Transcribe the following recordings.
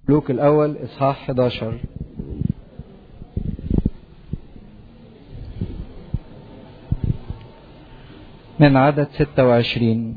لوك الأول إصحاح 11 من عدد 26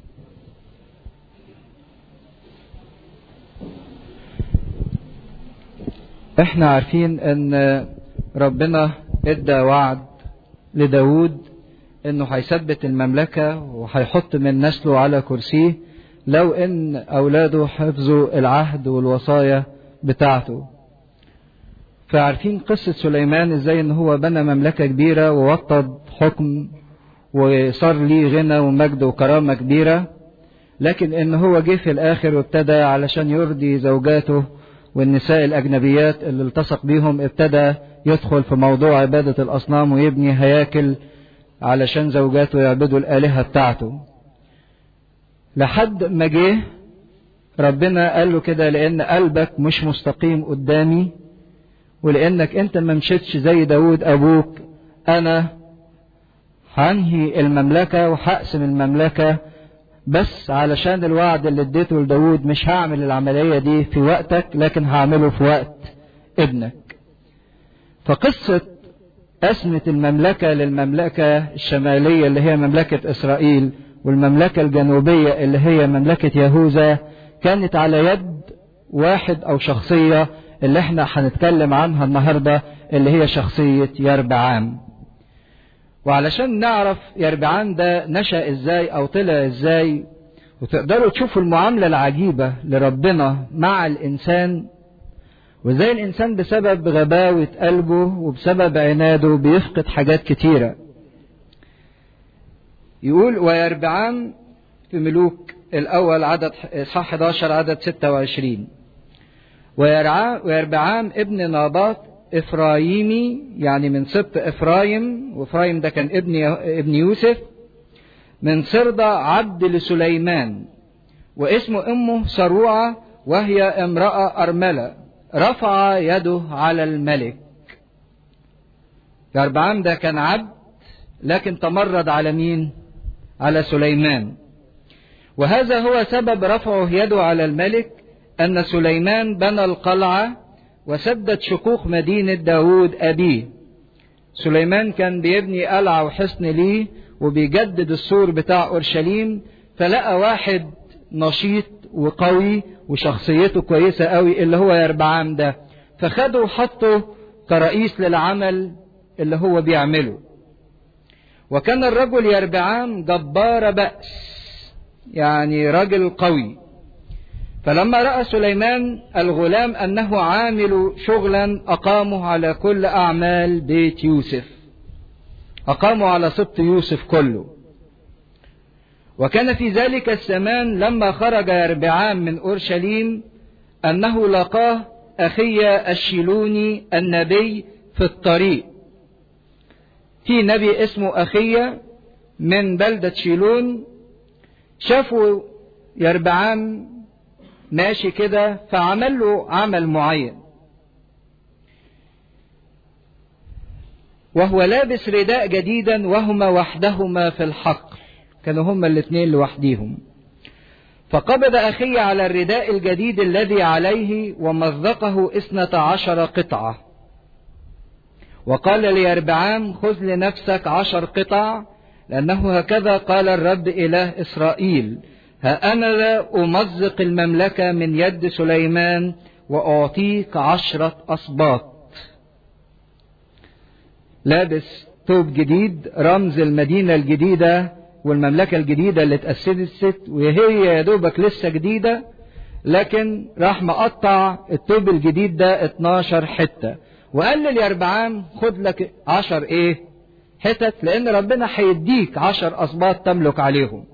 احنا عارفين ان ربنا ادى وعد لداود انه هيثبت المملكة وهيحط من نسله على كرسيه لو ان اولاده حفظوا العهد والوصايا بتاعته فعارفين قصة سليمان ازاي ان هو بنى مملكة كبيرة ووطد حكم وصار ليه غنى ومجد وكرامة كبيرة لكن ان هو جه في الاخر وابتدى علشان يرضي زوجاته والنساء الاجنبيات اللي التصق بيهم ابتدى يدخل في موضوع عبادة الاصنام ويبني هياكل علشان زوجاته يعبدوا الالهة بتاعته لحد ما جه ربنا قال له كده لان قلبك مش مستقيم قدامي ولانك انت ما مشيتش زي داود ابوك انا هنهي المملكة وهقسم المملكة بس علشان الوعد اللي اديته لداود مش هعمل العملية دي في وقتك لكن هعمله في وقت ابنك فقصة قسمة المملكة للمملكة الشمالية اللي هي مملكة إسرائيل والمملكة الجنوبية اللي هي مملكة يهوذا كانت على يد واحد أو شخصية اللي احنا هنتكلم عنها النهاردة اللي هي شخصية يربعام وعلشان نعرف يربعام ده نشأ ازاي او طلع ازاي وتقدروا تشوفوا المعاملة العجيبة لربنا مع الانسان وازاي الانسان بسبب غباوة قلبه وبسبب عناده بيفقد حاجات كتيرة يقول ويربعام في ملوك الاول عدد اصحاح 11 عدد 26 ويربعام ابن ناباط إفرايمي يعني من سبط إفرايم وإفرايم ده كان ابن ابن يوسف من سرضة عبد لسليمان واسم أمه سروعة وهي امرأة أرملة رفع يده على الملك يربعام ده كان عبد لكن تمرد على مين على سليمان وهذا هو سبب رفعه يده على الملك أن سليمان بنى القلعة وسدد شقوق مدينة داود أبيه سليمان كان بيبني قلعة وحصن ليه وبيجدد السور بتاع أورشليم فلقى واحد نشيط وقوي وشخصيته كويسة قوي اللي هو يربعام ده فخده وحطه كرئيس للعمل اللي هو بيعمله وكان الرجل يربعام جبار بأس يعني راجل قوي فلما رأى سليمان الغلام أنه عامل شغلا أقامه على كل أعمال بيت يوسف أقاموا على سبط يوسف كله وكان في ذلك الزمان لما خرج يربعام من أورشليم أنه لقاه أخي الشيلوني النبي في الطريق في نبي اسمه أخي من بلدة شيلون شافوا يربعام ماشي كده فعمل له عمل معين وهو لابس رداء جديدا وهما وحدهما في الحقل كانوا هما الاثنين لوحديهم فقبض أخي على الرداء الجديد الذي عليه ومزقه اثنة عشر قطعة وقال ليربعام خذ لنفسك عشر قطع لأنه هكذا قال الرب إله إسرائيل ها أنا ذا أمزق المملكة من يد سليمان وأعطيك عشرة أصباط لابس ثوب جديد رمز المدينة الجديدة والمملكة الجديدة اللي اتأسست وهي يا دوبك لسه جديدة لكن راح مقطع الثوب الجديد ده 12 حتة وقال لليربعام خد لك 10 ايه حتت لان ربنا هيديك 10 اسباط تملك عليهم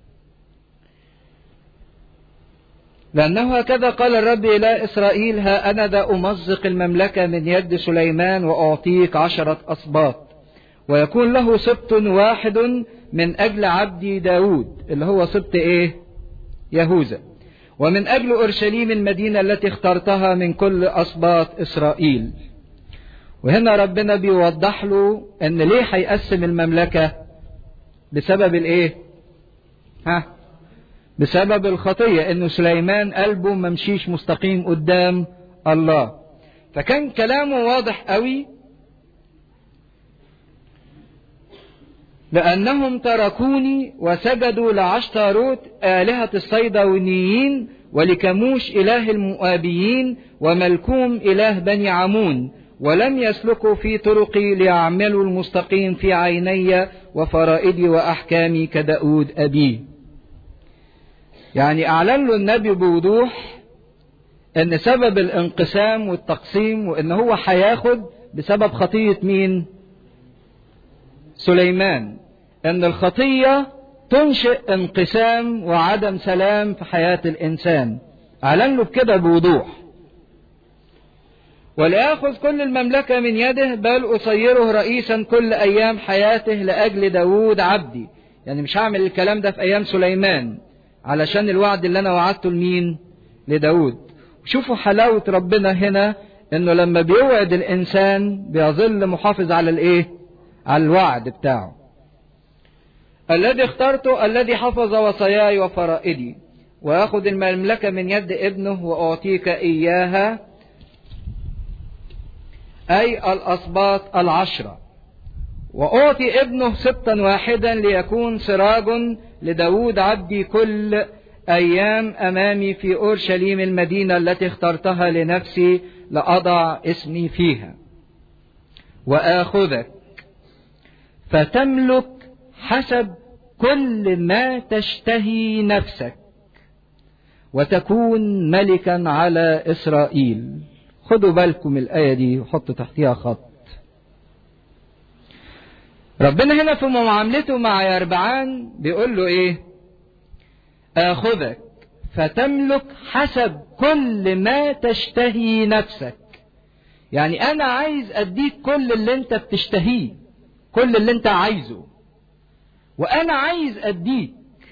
لأنه هكذا قال الرب إلى إسرائيل ها أنا ذا أمزق المملكة من يد سليمان وأعطيك عشرة أسباط ويكون له سبط واحد من أجل عبدي داود اللي هو سبط إيه يهوذا ومن أجل أورشليم المدينة التي اخترتها من كل أسباط إسرائيل وهنا ربنا بيوضح له ان ليه هيقسم المملكة بسبب الايه ها بسبب الخطية انه سليمان قلبه ممشيش مستقيم قدام الله فكان كلامه واضح قوي لأنهم تركوني وسجدوا لعشتاروت آلهة الصيدونيين ولكموش إله المؤابيين وملكوم إله بني عمون ولم يسلكوا في طرقي ليعملوا المستقيم في عيني وفرائدي وأحكامي كداود أبي يعني أعلن له النبي بوضوح أن سبب الانقسام والتقسيم وأن هو هياخد بسبب خطية مين؟ سليمان أن الخطية تنشئ انقسام وعدم سلام في حياة الإنسان أعلن له بكده بوضوح وليأخذ كل المملكة من يده بل أصيره رئيسا كل أيام حياته لأجل داود عبدي يعني مش هعمل الكلام ده في أيام سليمان علشان الوعد اللي أنا وعدته لمين لداود شوفوا حلاوة ربنا هنا انه لما بيوعد الانسان بيظل محافظ على الايه على الوعد بتاعه الذي اخترته الذي حفظ وصاياي وفرائدي وياخذ المملكة من يد ابنه وأعطيك إياها أي الأسباط العشرة وأعطي ابنه سبطا واحدا ليكون سراج لداود عبدي كل أيام أمامي في أورشليم المدينة التي اخترتها لنفسي لأضع اسمي فيها وآخذك فتملك حسب كل ما تشتهي نفسك وتكون ملكا على إسرائيل خدوا بالكم الآية دي وحطوا تحتها خط ربنا هنا في معاملته مع يربعان بيقول له ايه آخذك فتملك حسب كل ما تشتهي نفسك يعني أنا عايز أديك كل اللي أنت بتشتهيه كل اللي أنت عايزه وأنا عايز أديك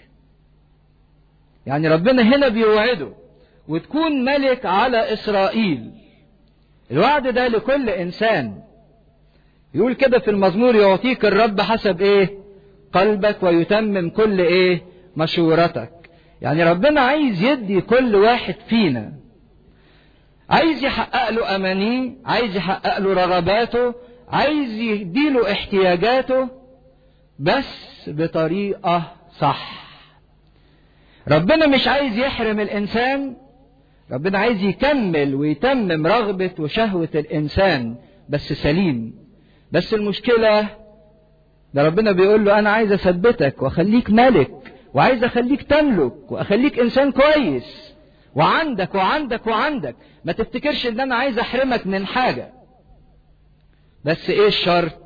يعني ربنا هنا بيوعده وتكون ملك على إسرائيل الوعد ده لكل إنسان يقول كده في المزمور يعطيك الرب حسب إيه قلبك ويتمم كل إيه مشورتك يعني ربنا عايز يدي كل واحد فينا عايز يحقق له أمانيه عايز يحقق له رغباته عايز يديله احتياجاته بس بطريقة صح ربنا مش عايز يحرم الإنسان ربنا عايز يكمل ويتمم رغبة وشهوة الإنسان بس سليم بس المشكلة ده ربنا بيقول له أنا عايز أثبتك وأخليك ملك وعايز أخليك تملك وأخليك إنسان كويس وعندك وعندك وعندك ما تفتكرش إن أنا عايز أحرمك من حاجة بس إيه الشرط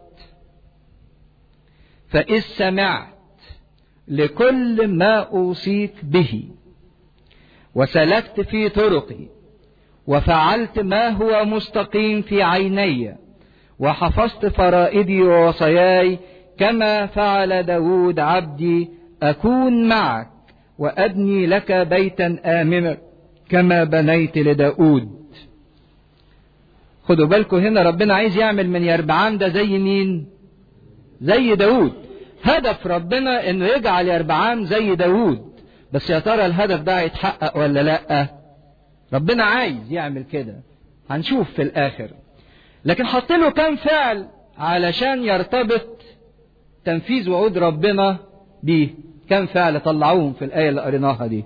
فإذ سمعت لكل ما أوصيك به وسلكت في طرقي وفعلت ما هو مستقيم في عيني وحفظت فرائدي ووصاياي كما فعل داود عبدي أكون معك وأبني لك بيتا آمنا كما بنيت لداود خدوا بالكم هنا ربنا عايز يعمل من يربعام ده زي مين زي داود هدف ربنا انه يجعل يربعام زي داود بس يا ترى الهدف ده هيتحقق ولا لا ربنا عايز يعمل كده هنشوف في الاخر لكن حط له كام فعل علشان يرتبط تنفيذ وعود ربنا بيه كام فعل طلعوهم في الآية اللي قريناها دي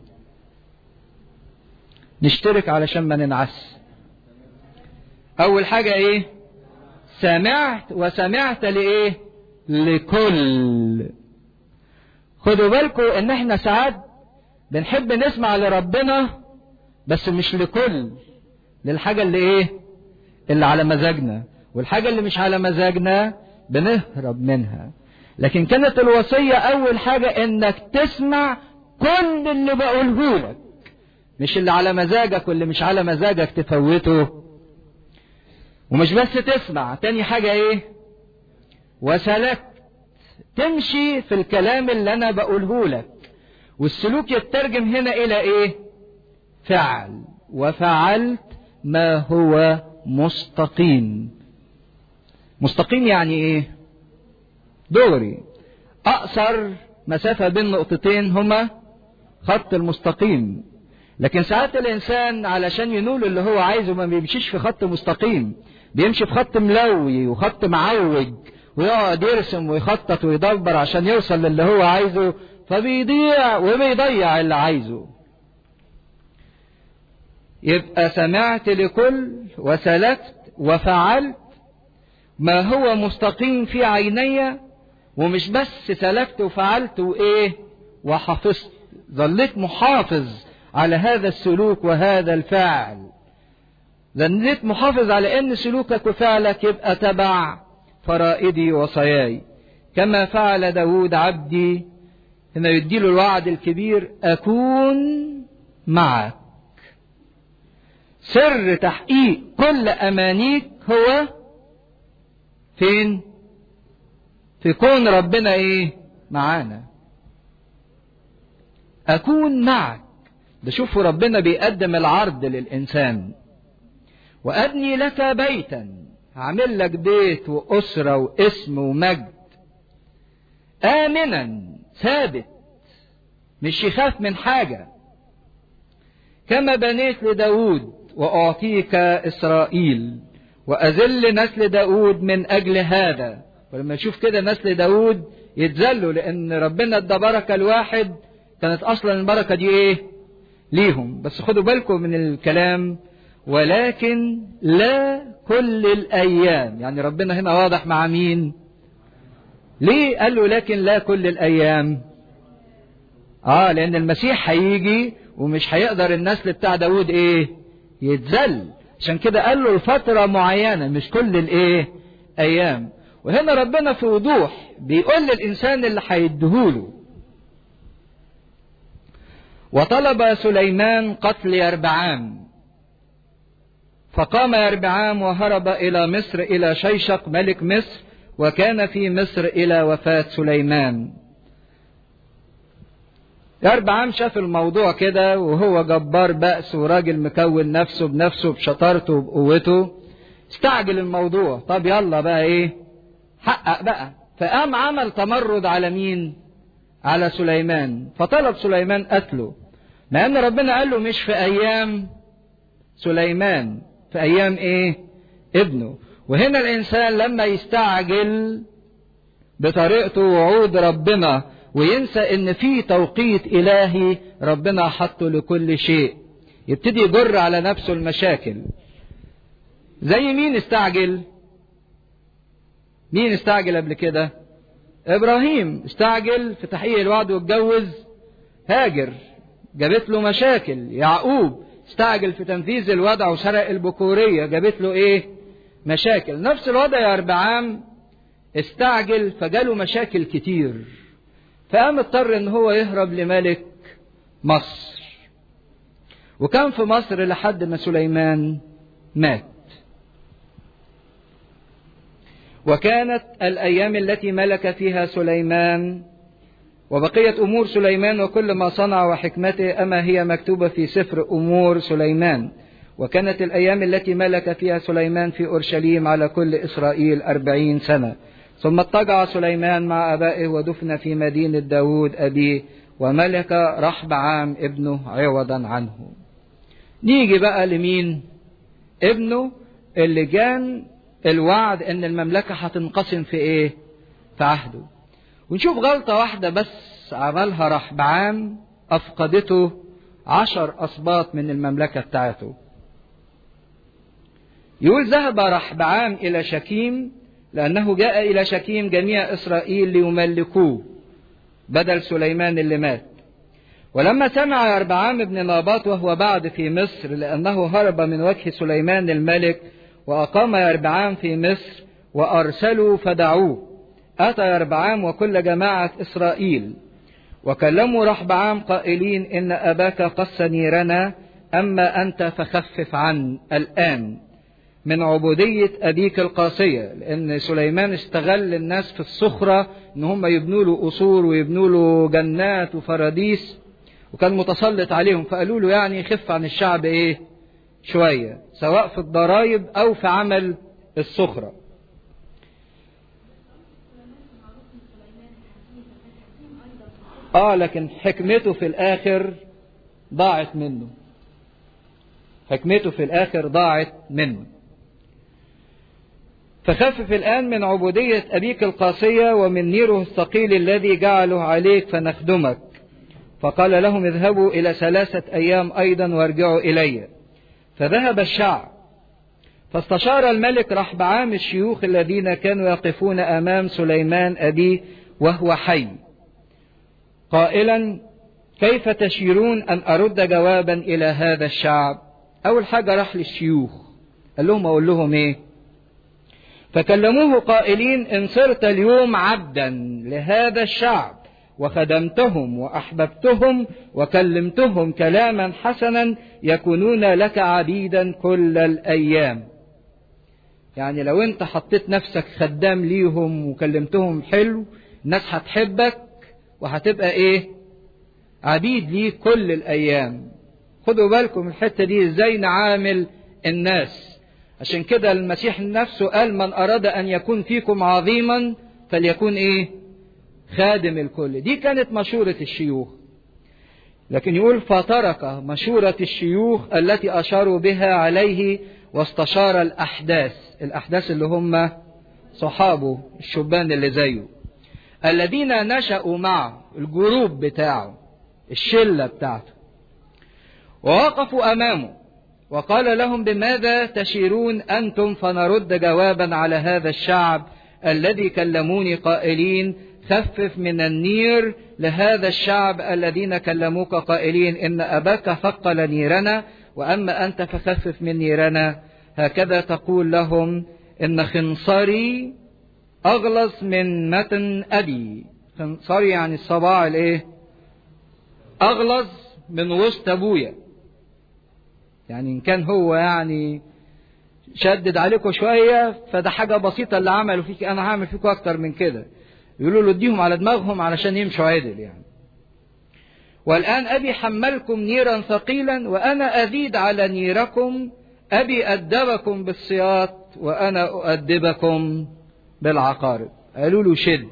نشترك علشان ما ننعس أول حاجة إيه سمعت وسمعت لإيه لكل خدوا بالكم إن إحنا ساعات بنحب نسمع لربنا بس مش لكل للحاجة اللي إيه اللي على مزاجنا والحاجة اللي مش على مزاجنا بنهرب منها لكن كانت الوصية أول حاجة إنك تسمع كل اللي بقوله لك مش اللي على مزاجك واللي مش على مزاجك تفوته ومش بس تسمع تاني حاجة إيه وسلكت تمشي في الكلام اللي أنا بقوله لك والسلوك يترجم هنا إلى إيه فعل وفعلت ما هو مستقيم مستقيم يعني إيه دغري أقصر مسافة بين نقطتين هما خط المستقيم لكن ساعات الانسان علشان ينول اللي هو عايزه ما بيمشيش في خط مستقيم بيمشي في خط ملوي وخط معوج ويقعد يرسم ويخطط ويدبر عشان يوصل للي هو عايزه فبيضيع وبيضيع اللي عايزه يبقى سمعت لكل وسلكت وفعلت ما هو مستقيم في عيني ومش بس سلكت وفعلت وايه وحفظت ظليت محافظ على هذا السلوك وهذا الفعل ظليت محافظ على ان سلوكك وفعلك يبقى تبع فرائدي وصاياي كما فعل داود عبدي هنا يديله الوعد الكبير أكون معك سر تحقيق كل أمانيك هو فين في كون ربنا ايه معانا أكون معك ده شوفوا ربنا بيقدم العرض للإنسان وأبني لك بيتا هعمل لك بيت وأسرة واسم ومجد آمنا ثابت مش يخاف من حاجة كما بنيت لداود وأعطيك إسرائيل وأذل نسل داود من أجل هذا ولما نشوف كده نسل داود يتذلوا لأن ربنا ادى بركة الواحد كانت أصلا البركة دي إيه؟ ليهم بس خدوا بالكم من الكلام ولكن لا كل الأيام يعني ربنا هنا واضح مع مين؟ ليه قال له لكن لا كل الأيام؟ اه لان المسيح هيجي ومش هيقدر النسل بتاع داود ايه يتذل عشان كده قال له لفترة معينة مش كل الايه ايام وهنا ربنا في وضوح بيقول للانسان اللي هيديهوله وطلب سليمان قتل يربعام فقام يربعام وهرب الى مصر الى شيشق ملك مصر وكان في مصر الى وفاة سليمان يربعام شاف الموضوع كده وهو جبار بأس وراجل مكون نفسه بنفسه بشطارته وبقوته استعجل الموضوع طب يلا بقى ايه حقق بقى فقام عمل تمرد على مين على سليمان فطلب سليمان قتله لأن ربنا قال له مش في أيام سليمان في أيام إيه ابنه وهنا الإنسان لما يستعجل بطريقته وعود ربنا وينسى ان في توقيت الهي ربنا حطه لكل شيء يبتدي يجر على نفسه المشاكل زي مين استعجل مين استعجل قبل كده ابراهيم استعجل في تحقيق الوعد واتجوز هاجر جابت له مشاكل يعقوب استعجل في تنفيذ الوضع وسرق البكورية جابت له ايه مشاكل نفس الوضع يا اربعام استعجل فجاله مشاكل كتير فقام اضطر ان هو يهرب لملك مصر وكان في مصر لحد ما سليمان مات وكانت الايام التي ملك فيها سليمان وبقيه امور سليمان وكل ما صنع وحكمته اما هي مكتوبه في سفر امور سليمان وكانت الايام التي ملك فيها سليمان في اورشليم على كل اسرائيل اربعين سنه ثم اضطجع سليمان مع أبائه ودفن في مدينة داود أبيه وملك رحبعام ابنه عوضا عنه نيجي بقى لمين ابنه اللي كان الوعد ان المملكة هتنقسم في ايه في عهده ونشوف غلطة واحدة بس عملها رحبعام افقدته عشر اسباط من المملكة بتاعته يقول ذهب رحبعام الى شكيم لأنه جاء إلى شكيم جميع إسرائيل ليملكوه بدل سليمان اللي مات ولما سمع يربعام بن ناباط وهو بعد في مصر لأنه هرب من وجه سليمان الملك وأقام يربعام في مصر وأرسلوا فدعوه أتى يربعام وكل جماعة إسرائيل وكلموا رحبعام قائلين إن أباك قص نيرنا أما أنت فخفف عن الآن من عبودية أبيك القاسية لأن سليمان استغل الناس في الصخرة إن هم يبنوا له قصور ويبنوا له جنات وفراديس وكان متسلط عليهم فقالوا له يعني خف عن الشعب إيه شوية سواء في الضرائب أو في عمل الصخرة اه لكن حكمته في الاخر ضاعت منه حكمته في الاخر ضاعت منه فخفف الآن من عبودية أبيك القاسية ومن نيره الثقيل الذي جعله عليك فنخدمك فقال لهم اذهبوا إلى ثلاثة أيام أيضا وارجعوا إلي فذهب الشعب فاستشار الملك رحبعام الشيوخ الذين كانوا يقفون أمام سليمان أبيه وهو حي قائلا كيف تشيرون أن أرد جوابا إلى هذا الشعب أول حاجة راح للشيوخ قال لهم أقول لهم إيه فكلموه قائلين إن صرت اليوم عبدا لهذا الشعب وخدمتهم وأحببتهم وكلمتهم كلاما حسنا يكونون لك عبيدا كل الأيام يعني لو انت حطيت نفسك خدام ليهم وكلمتهم حلو الناس هتحبك وهتبقى ايه عبيد ليك كل الايام خدوا بالكم الحتة دي ازاي نعامل الناس عشان كده المسيح نفسه قال من اراد ان يكون فيكم عظيما فليكون ايه خادم الكل دي كانت مشورة الشيوخ لكن يقول فترك مشورة الشيوخ التي أشاروا بها عليه واستشار الأحداث الأحداث اللي هم صحابه الشبان اللي زيه الذين نشأوا معه الجروب بتاعه الشلة بتاعته ووقفوا أمامه وقال لهم بماذا تشيرون أنتم فنرد جوابا على هذا الشعب الذي كلموني قائلين خفف من النير لهذا الشعب الذين كلموك قائلين إن أباك ثقل نيرنا وأما أنت فخفف من نيرنا هكذا تقول لهم إن خنصري أغلظ من متن أبي خنصري يعني الصباع الإيه أغلظ من وسط أبويا يعني إن كان هو يعني شدد عليكم شوية فده حاجة بسيطة اللي عملوا فيك أنا هعمل فيكم أكتر من كده يقولوا له اديهم على دماغهم علشان يمشوا عدل يعني والآن أبي حملكم نيرا ثقيلا وأنا أزيد على نيركم أبي أدبكم بالسياط وأنا أؤدبكم بالعقارب قالوا له شد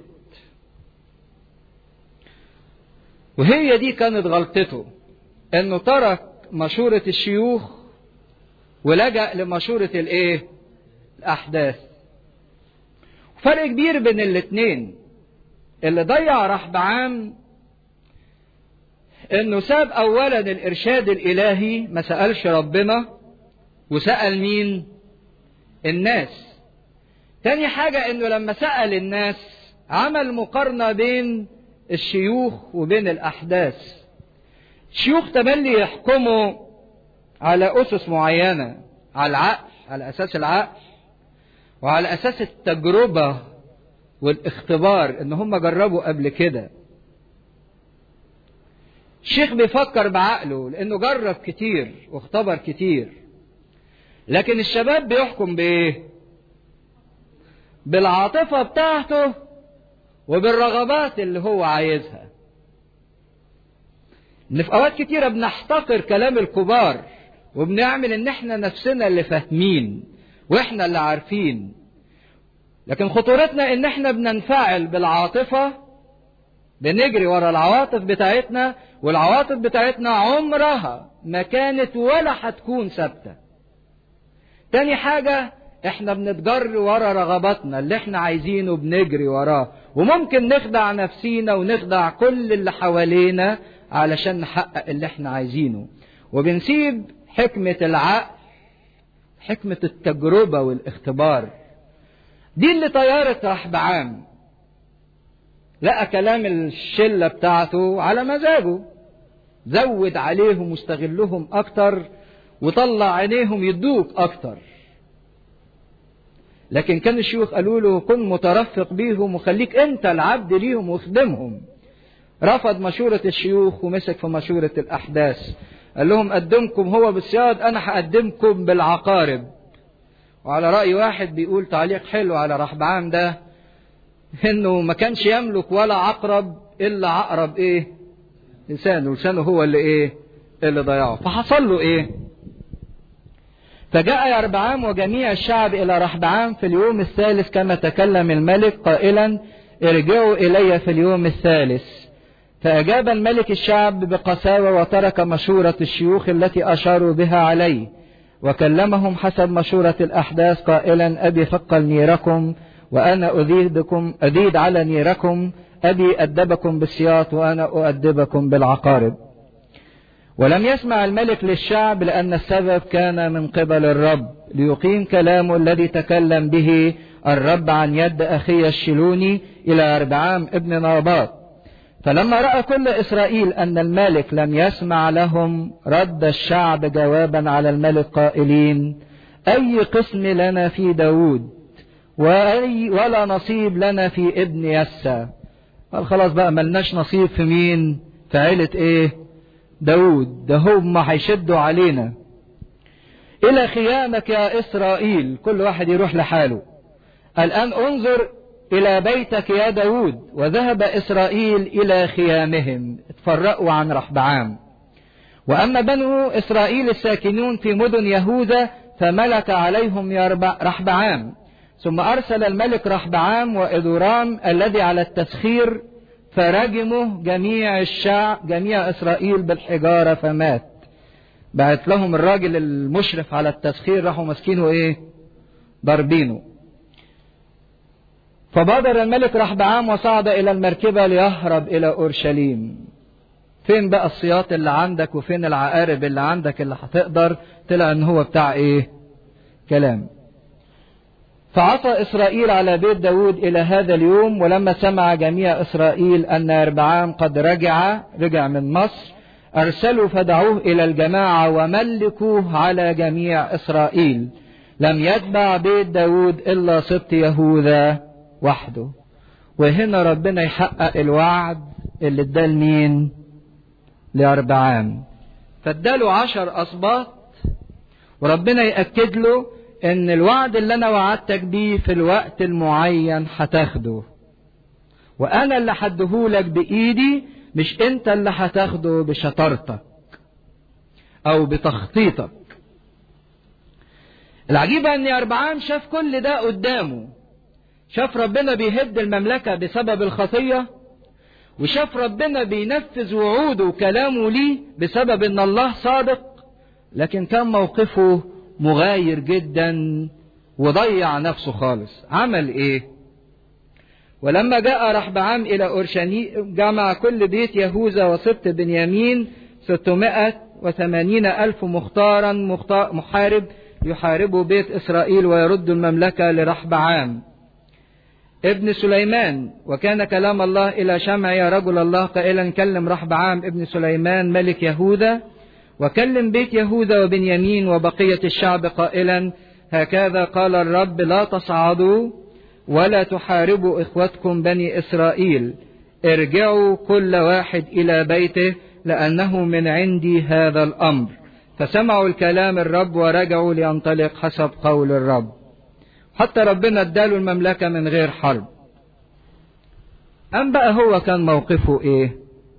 وهي دي كانت غلطته انه ترك مشورة الشيوخ ولجأ لمشورة الايه الاحداث فرق كبير بين الاتنين اللي ضيع رحبعام انه ساب اولا الارشاد الالهي ما سألش ربنا وسأل مين الناس تاني حاجة انه لما سأل الناس عمل مقارنة بين الشيوخ وبين الاحداث الشيوخ تملي يحكموا على اسس معينة على العقل على اساس العقل وعلى اساس التجربة والاختبار ان هم جربوا قبل كده الشيخ بيفكر بعقله لانه جرب كتير واختبر كتير لكن الشباب بيحكم بايه بالعاطفة بتاعته وبالرغبات اللي هو عايزها ان في اوقات كتيرة بنحتقر كلام الكبار وبنعمل ان احنا نفسنا اللي فاهمين واحنا اللي عارفين لكن خطورتنا ان احنا بننفعل بالعاطفة بنجري ورا العواطف بتاعتنا والعواطف بتاعتنا عمرها ما كانت ولا هتكون ثابتة تاني حاجة احنا بنتجر ورا رغباتنا اللي احنا عايزينه بنجري وراه وممكن نخدع نفسينا ونخدع كل اللي حوالينا علشان نحقق اللي احنا عايزينه وبنسيب حكمة العقل حكمة التجربة والاختبار دي اللي طيارة رحبعام لقى كلام الشلة بتاعته على مزاجه زود عليهم واستغلهم اكتر وطلع عينيهم يدوك اكتر لكن كان الشيوخ قالوا له كن مترفق بيهم وخليك انت العبد ليهم واخدمهم رفض مشورة الشيوخ ومسك في مشورة الأحداث قال لهم قدمكم هو بالصياد أنا هقدمكم بالعقارب وعلى رأي واحد بيقول تعليق حلو على رحبعام ده إنه ما كانش يملك ولا عقرب إلا عقرب إيه لسانه لسانه هو اللي إيه اللي ضيعه فحصل له إيه فجاء يربعام وجميع الشعب إلى رحبعام في اليوم الثالث كما تكلم الملك قائلا ارجعوا إلي في اليوم الثالث فأجاب الملك الشعب بقساوة وترك مشورة الشيوخ التي أشاروا بها عليه وكلمهم حسب مشورة الأحداث قائلا أبي ثقل نيركم وأنا أزيدكم أزيد على نيركم أبي أدبكم بالسياط وأنا أؤدبكم بالعقارب ولم يسمع الملك للشعب لأن السبب كان من قبل الرب ليقيم كلامه الذي تكلم به الرب عن يد أخي الشلوني إلى أربعام ابن ناباط فلما رأى كل إسرائيل أن الملك لم يسمع لهم رد الشعب جوابا على الملك قائلين أي قسم لنا في داود وأي ولا نصيب لنا في ابن يسى قال خلاص بقى ملناش نصيب في مين في عيلة ايه داود ده هم هيشدوا علينا إلى خيامك يا إسرائيل كل واحد يروح لحاله الآن انظر إلى بيتك يا داود وذهب إسرائيل إلى خيامهم اتفرقوا عن رحبعام وأما بنو إسرائيل الساكنون في مدن يهوذا فملك عليهم يا رحبعام ثم أرسل الملك رحبعام وإدورام الذي على التسخير فرجموا جميع الشعب جميع إسرائيل بالحجارة فمات بعت لهم الراجل المشرف على التسخير راحوا ماسكينه ايه ضاربينه فبادر الملك رحبعام وصعد إلى المركبة ليهرب إلى أورشليم فين بقى السياط اللي عندك وفين العقارب اللي عندك اللي هتقدر طلع ان هو بتاع ايه كلام فعصى إسرائيل على بيت داود إلى هذا اليوم ولما سمع جميع إسرائيل أن أربعام قد رجع رجع من مصر أرسلوا فدعوه إلى الجماعة وملكوه على جميع إسرائيل لم يتبع بيت داود إلا سبط يهوذا وحده وهنا ربنا يحقق الوعد اللي اداه لمين لأربعام فاداله عشر أسباط وربنا يأكد له ان الوعد اللي انا وعدتك بيه في الوقت المعين هتاخده وانا اللي هديهولك بايدي مش انت اللي هتاخده بشطارتك او بتخطيطك العجيبة ان اربعام شاف كل ده قدامه شاف ربنا بيهد المملكة بسبب الخطية وشاف ربنا بينفذ وعوده وكلامه ليه بسبب ان الله صادق لكن كان موقفه مغاير جدا وضيع نفسه خالص عمل ايه ولما جاء رحبعام الى اورشليم جمع كل بيت يهوذا وسبط بنيامين ستمائة وثمانين الف مختارا محارب يحاربوا بيت اسرائيل ويرد المملكة لرحبعام ابن سليمان وكان كلام الله الى شمع يا رجل الله قائلا كلم رحبعام ابن سليمان ملك يهوذا وكلم بيت يهوذا وبنيامين وبقية الشعب قائلا هكذا قال الرب لا تصعدوا ولا تحاربوا إخوتكم بني إسرائيل ارجعوا كل واحد إلى بيته لأنه من عندي هذا الأمر فسمعوا الكلام الرب ورجعوا لينطلق حسب قول الرب حتى ربنا اداله المملكة من غير حرب أم بقى هو كان موقفه إيه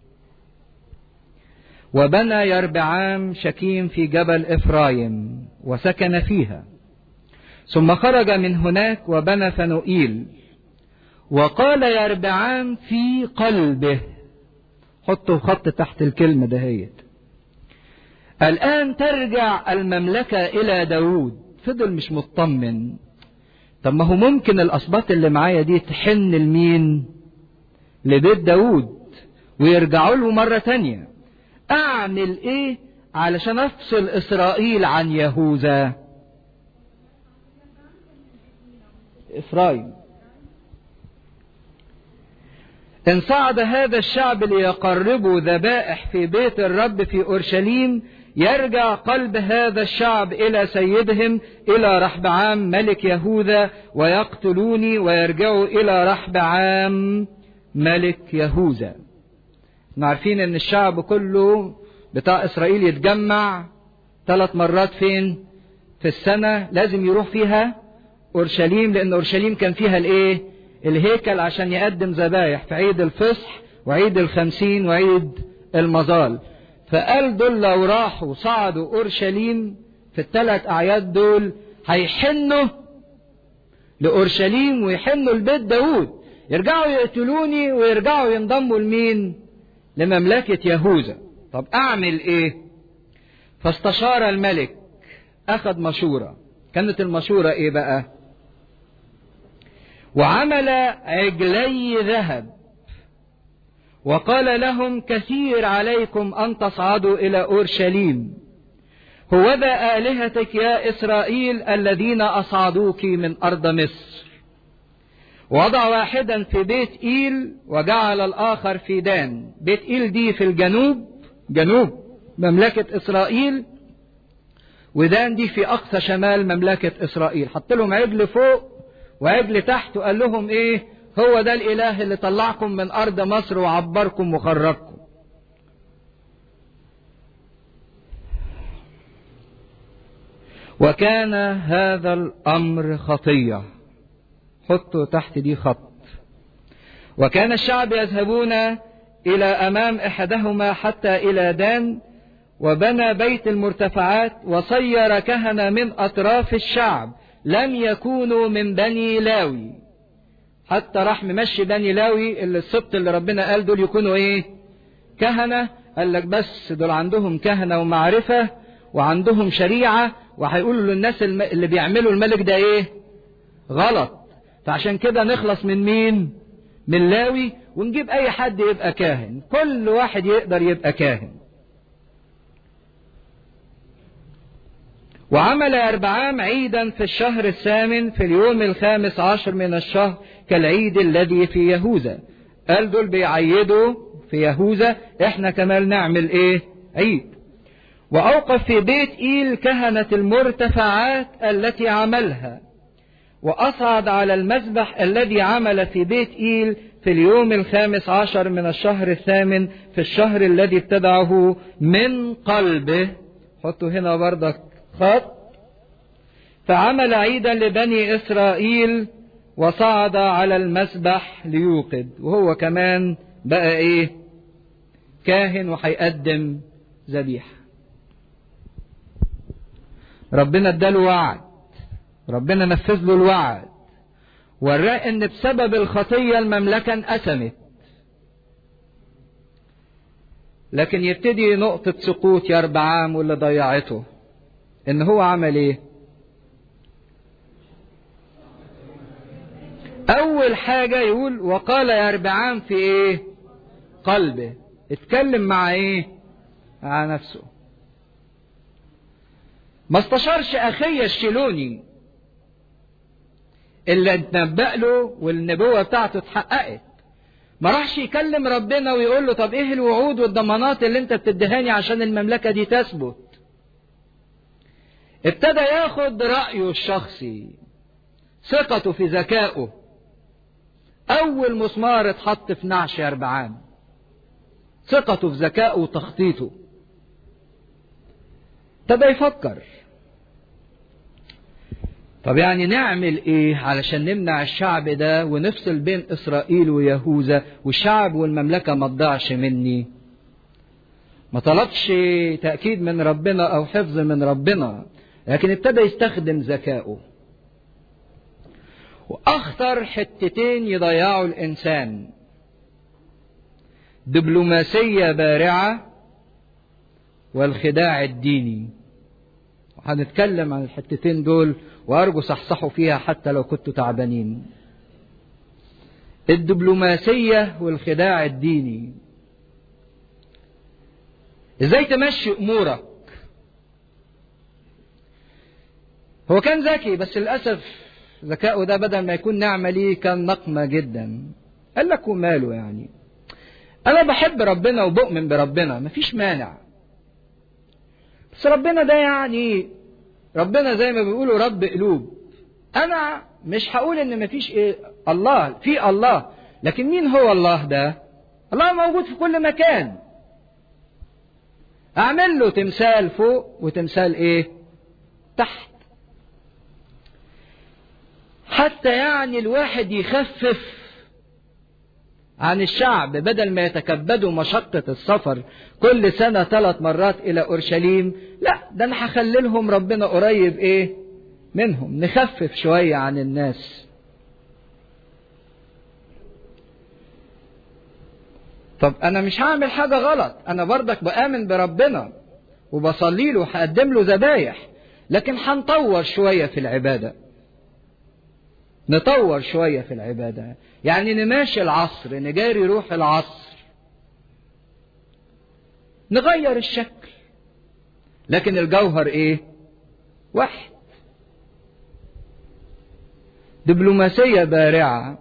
وبنى يربعام شكيم في جبل إفرايم وسكن فيها ثم خرج من هناك وبنى فنوئيل وقال يربعام في قلبه حطوا خط تحت الكلمة دهيت الآن ترجع المملكة إلى داود فضل مش مطمن طب ما هو ممكن الأسباط اللي معايا دي تحن لمين لبيت داود ويرجعوا له مرة تانية اعمل ايه علشان افصل اسرائيل عن يهوذا افرايم ان صعد هذا الشعب ليقربوا ذبائح في بيت الرب في اورشليم يرجع قلب هذا الشعب الى سيدهم الى رحبعام ملك يهوذا ويقتلوني ويرجعوا الى رحبعام ملك يهوذا احنا عارفين ان الشعب كله بتاع اسرائيل يتجمع ثلاث مرات فين في السنة لازم يروح فيها اورشليم لان اورشليم كان فيها الايه الهيكل عشان يقدم ذبايح في عيد الفصح وعيد الخمسين وعيد المظال فقال دول لو راحوا صعدوا اورشليم في الثلاث اعياد دول هيحنوا لاورشليم ويحنوا لبيت داود يرجعوا يقتلوني ويرجعوا ينضموا لمين لمملكة يهوذا طب أعمل إيه فاستشار الملك أخذ مشورة كانت المشورة إيه بقى وعمل عجلي ذهب وقال لهم كثير عليكم أن تصعدوا إلى أورشليم هوذا آلهتك يا إسرائيل الذين أصعدوك من أرض مصر وضع واحدا في بيت إيل وجعل الآخر في دان بيت إيل دي في الجنوب جنوب مملكة إسرائيل ودان دي في أقصى شمال مملكة إسرائيل حط لهم عجل فوق وعجل تحت وقال لهم إيه هو ده الإله اللي طلعكم من أرض مصر وعبركم وخرجكم وكان هذا الأمر خطية حطوا تحت دي خط وكان الشعب يذهبون إلى أمام إحدهما حتى إلى دان وبنى بيت المرتفعات وصير كهنة من أطراف الشعب لم يكونوا من بني لاوي حتى راح ممشي بني لاوي اللي السبط اللي ربنا قال دول يكونوا ايه كهنة قال لك بس دول عندهم كهنة ومعرفة وعندهم شريعة وهيقولوا للناس اللي بيعملوا الملك ده ايه غلط فعشان كده نخلص من مين من لاوي ونجيب اي حد يبقى كاهن كل واحد يقدر يبقى كاهن وعمل أربعام عيدا في الشهر الثامن في اليوم الخامس عشر من الشهر كالعيد الذي في يهوذا قال دول بيعيدوا في يهوذا احنا كمان نعمل ايه عيد وأوقف في بيت إيل كهنة المرتفعات التي عملها وأصعد على المذبح الذي عمل في بيت إيل في اليوم الخامس عشر من الشهر الثامن في الشهر الذي ابتدعه من قلبه حطوا هنا بردك خط فعمل عيدا لبني إسرائيل وصعد على المسبح ليوقد وهو كمان بقى ايه كاهن وهيقدم ذبيحة ربنا اداله وعد ربنا نفذ له الوعد وراه ان بسبب الخطية المملكة انقسمت لكن يبتدي نقطة سقوط يربعام واللي ضيعته ان هو عمل ايه اول حاجة يقول وقال يربعام في ايه قلبه اتكلم مع ايه مع نفسه ما استشارش اخي الشيلوني اللي اتنبأ له والنبوة بتاعته اتحققت ما راحش يكلم ربنا ويقول له طب ايه الوعود والضمانات اللي انت بتدهاني عشان المملكة دي تثبت ابتدى ياخد رأيه الشخصي ثقته في ذكائه أول مسمار اتحط في نعش أربعان ثقته في ذكائه وتخطيطه ابتدى يفكر طب يعني نعمل ايه علشان نمنع الشعب ده ونفصل بين اسرائيل ويهوذا والشعب والمملكة ما تضيعش مني ما طلبش تأكيد من ربنا او حفظ من ربنا لكن ابتدى يستخدم ذكائه واخطر حتتين يضيعوا الانسان دبلوماسية بارعة والخداع الديني هنتكلم عن الحتتين دول وارجو صحصحوا فيها حتى لو كنتوا تعبانين الدبلوماسية والخداع الديني ازاي تمشي امورك هو كان ذكي بس للاسف ذكائه ده بدل ما يكون نعمة ليه كان نقمة جدا قال لك وماله يعني انا بحب ربنا وبؤمن بربنا مفيش مانع بس ربنا ده يعني ربنا زي ما بيقولوا رب قلوب انا مش هقول ان مفيش ايه الله في الله لكن مين هو الله ده الله موجود في كل مكان اعمل له تمثال فوق وتمثال ايه تحت حتى يعني الواحد يخفف عن الشعب بدل ما يتكبدوا مشقة السفر كل سنة ثلاث مرات إلى أورشليم لا ده أنا هخللهم ربنا قريب إيه منهم نخفف شوية عن الناس طب انا مش هعمل حاجة غلط انا برضك بآمن بربنا وبصلي له وهقدم له ذبايح لكن هنطور شوية في العبادة نطور شوية في العبادة يعني نماشي العصر نجاري روح العصر نغير الشكل لكن الجوهر ايه واحد دبلوماسية بارعة